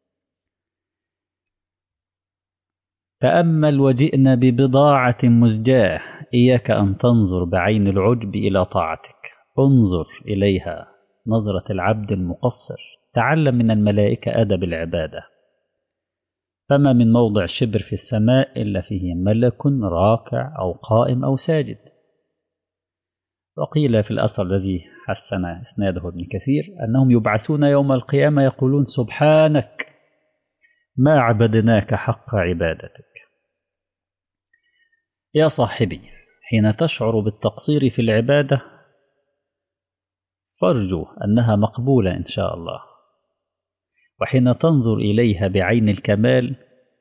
تأمل وجئنا ببضاعة مزجاة إياك أن تنظر بعين العجب إلى طاعتك انظر إليها نظرة العبد المقصر تعلم من الملائكة أدب العبادة فما من موضع شبر في السماء إلا فيه ملك راكع أو قائم أو ساجد وقيل في الأثر الذي حسن إسناده ابن كثير أنهم يبعثون يوم القيامة يقولون سبحانك ما عبدناك حق عبادتك يا صاحبي حين تشعر بالتقصير في العبادة فارجو أنها مقبولة إن شاء الله وحين تنظر إليها بعين الكمال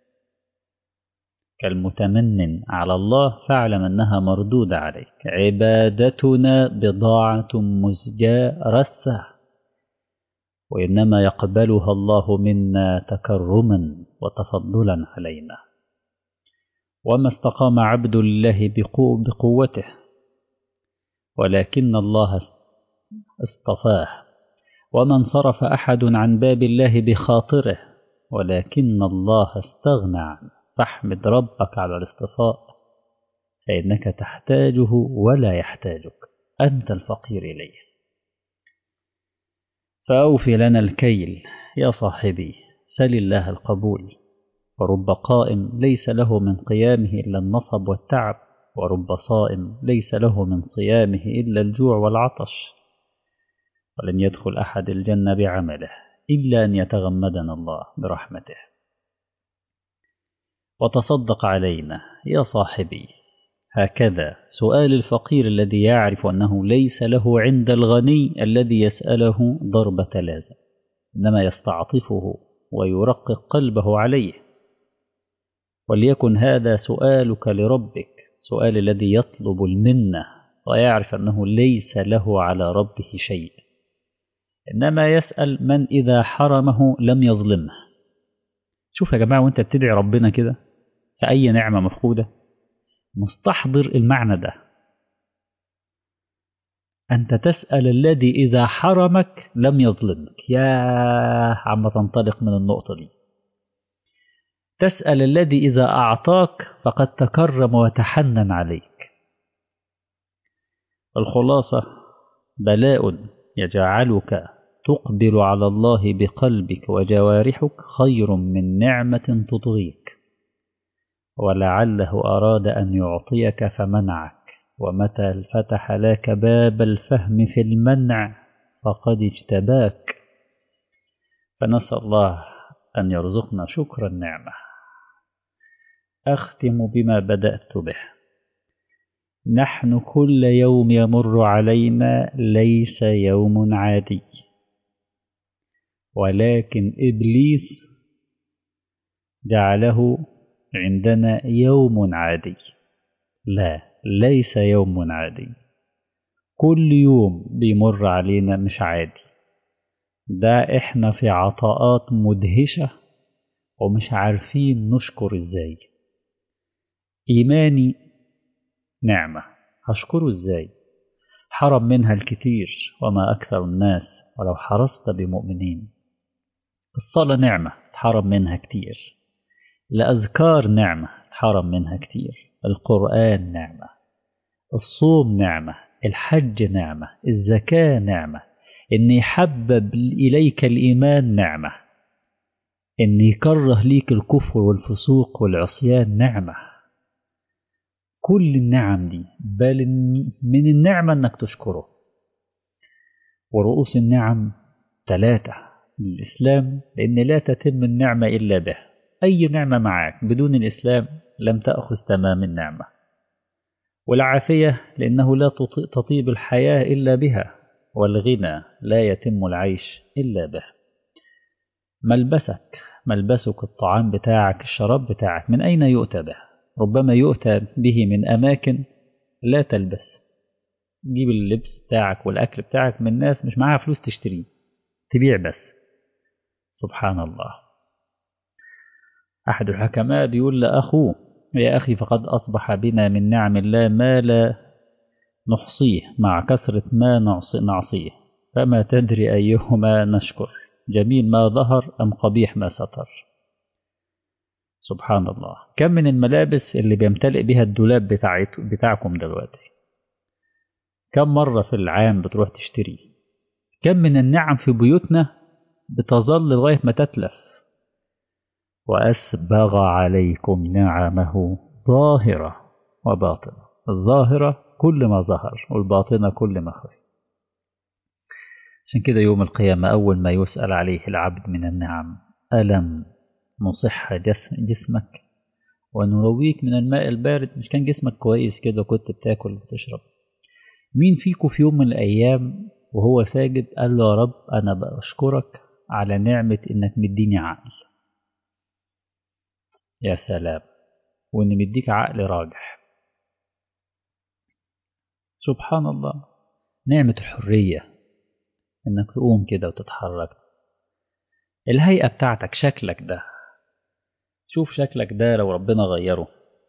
كالمتمن على الله فاعلم أنها مردودة عليك عبادتنا بضاعة مزجاة رثة وإنما يقبلها الله منا تكرما وتفضلا علينا وما استقام عبد الله بقوته ولكن الله اصطفاه وما انصرف أحد عن باب الله بخاطره ولكن الله استغنى عنه فاحمد ربك على الاصطفاء فإنك تحتاجه ولا يحتاجك أنت الفقير إليه فأوفي لنا الكيل يا صاحبي سل الله القبول ورب قائم ليس له من قيامه إلا النصب والتعب ورب صائم ليس له من صيامه إلا الجوع والعطش ولن يدخل أحد الجنة بعمله إلا أن يتغمدنا الله برحمته وتصدق علينا يا صاحبي هكذا سؤال الفقير الذي يعرف أنه ليس له عند الغني الذي يسأله ضربة لازم إنما يستعطفه ويرقق قلبه عليه وليكن هذا سؤالك لربك سؤال الذي يطلب المنة ويعرف أنه ليس له على ربه شيء إنما يسأل من إذا حرمه لم يظلمه شوف يا جماعة وانت بتدعي ربنا كده في أي نعمة مفقودة مستحضر المعنى ده أنت تسأل الذي إذا حرمك لم يظلمك يا عم تنطلق من النقطة دي تسأل الذي إذا أعطاك فقد تكرم وتحنن عليك الخلاصة بلاء يجعلك تقبل على الله بقلبك وجوارحك خير من نعمة تطغيك ولعله أراد أن يعطيك فمنعك ومتى فتح لك باب الفهم في المنع فقد اجتباك فنسأل الله أن يرزقنا شكر النعمة أختم بما بدأت به نحن كل يوم يمر علينا ليس يوم عادي ولكن إبليس جعله عندنا يوم عادي لا ليس يوم عادي كل يوم بيمر علينا مش عادي ده احنا في عطاءات مدهشة ومش عارفين نشكر ازاي إيماني نعمة هشكره ازاي حرم منها الكثير وما أكثر الناس ولو حرصت بمؤمنين الصلاة نعمة اتحرم منها كتير الأذكار نعمة اتحرم منها كتير القرآن نعمة الصوم نعمة الحج نعمة الزكاة نعمة إن يحبب إليك الإيمان نعمة إن يكره ليك الكفر والفسوق والعصيان نعمة كل النعم دي بل من النعمة إنك تشكره ورؤوس النعم ثلاثة الإسلام لأن لا تتم النعمة إلا به أي نعمة معك بدون الإسلام لم تأخذ تمام النعمة والعافية لأنه لا تطيب الحياة إلا بها والغنى لا يتم العيش إلا به ملبسك ملبسك الطعام بتاعك الشراب بتاعك من أين يؤتى به ربما يؤتى به من أماكن لا تلبس تجيب اللبس بتاعك والأكل بتاعك من ناس مش معاها فلوس تشتريه تبيع بس سبحان الله أحد الحكماء بيقول لأخوه يا أخي فقد أصبح بنا من نعم الله ما لا نحصيه مع كثرة ما نعصيه فما تدري أيهما نشكر جميل ما ظهر أم قبيح ما ستر سبحان الله كم من الملابس اللي بيمتلئ بها الدولاب بتاعكم دلوقتي كم مرة في العام بتروح تشتري كم من النعم في بيوتنا بتظل لغاية ما تتلف وأسبغ عليكم نعمه ظاهرة وباطنة الظاهرة كل ما ظهر والباطنة كل ما خفي عشان كده يوم القيامة أول ما يسأل عليه العبد من النعم ألم نصح جسم جسمك ونرويك من الماء البارد مش كان جسمك كويس كده كنت بتاكل وتشرب مين فيكم في يوم من الأيام وهو ساجد قال له يا رب أنا بأشكرك على نعمة إنك مديني عقل يا سلام وإن مديك عقل راجح سبحان الله نعمة الحرية إنك تقوم كده وتتحرك الهيئة بتاعتك شكلك ده شوف شكلك ده لو ربنا غيره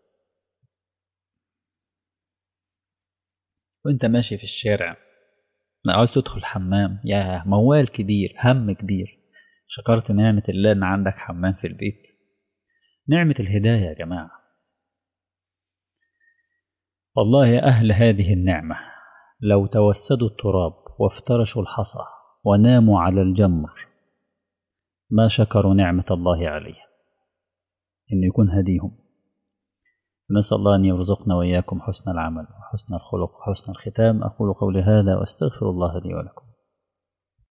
وانت ماشي في الشارع ما عاوز تدخل الحمام يا موال كبير هم كبير شكرت نعمة الله ان عندك حمام في البيت نعمة الهداية يا جماعة والله يا أهل هذه النعمة لو توسدوا التراب وافترشوا الحصى وناموا على الجمر ما شكروا نعمة الله عليه إنه يكون هديهم نسأل الله أن يرزقنا وإياكم حسن العمل وحسن الخلق وحسن الختام أقول قولي هذا وأستغفر الله لي ولكم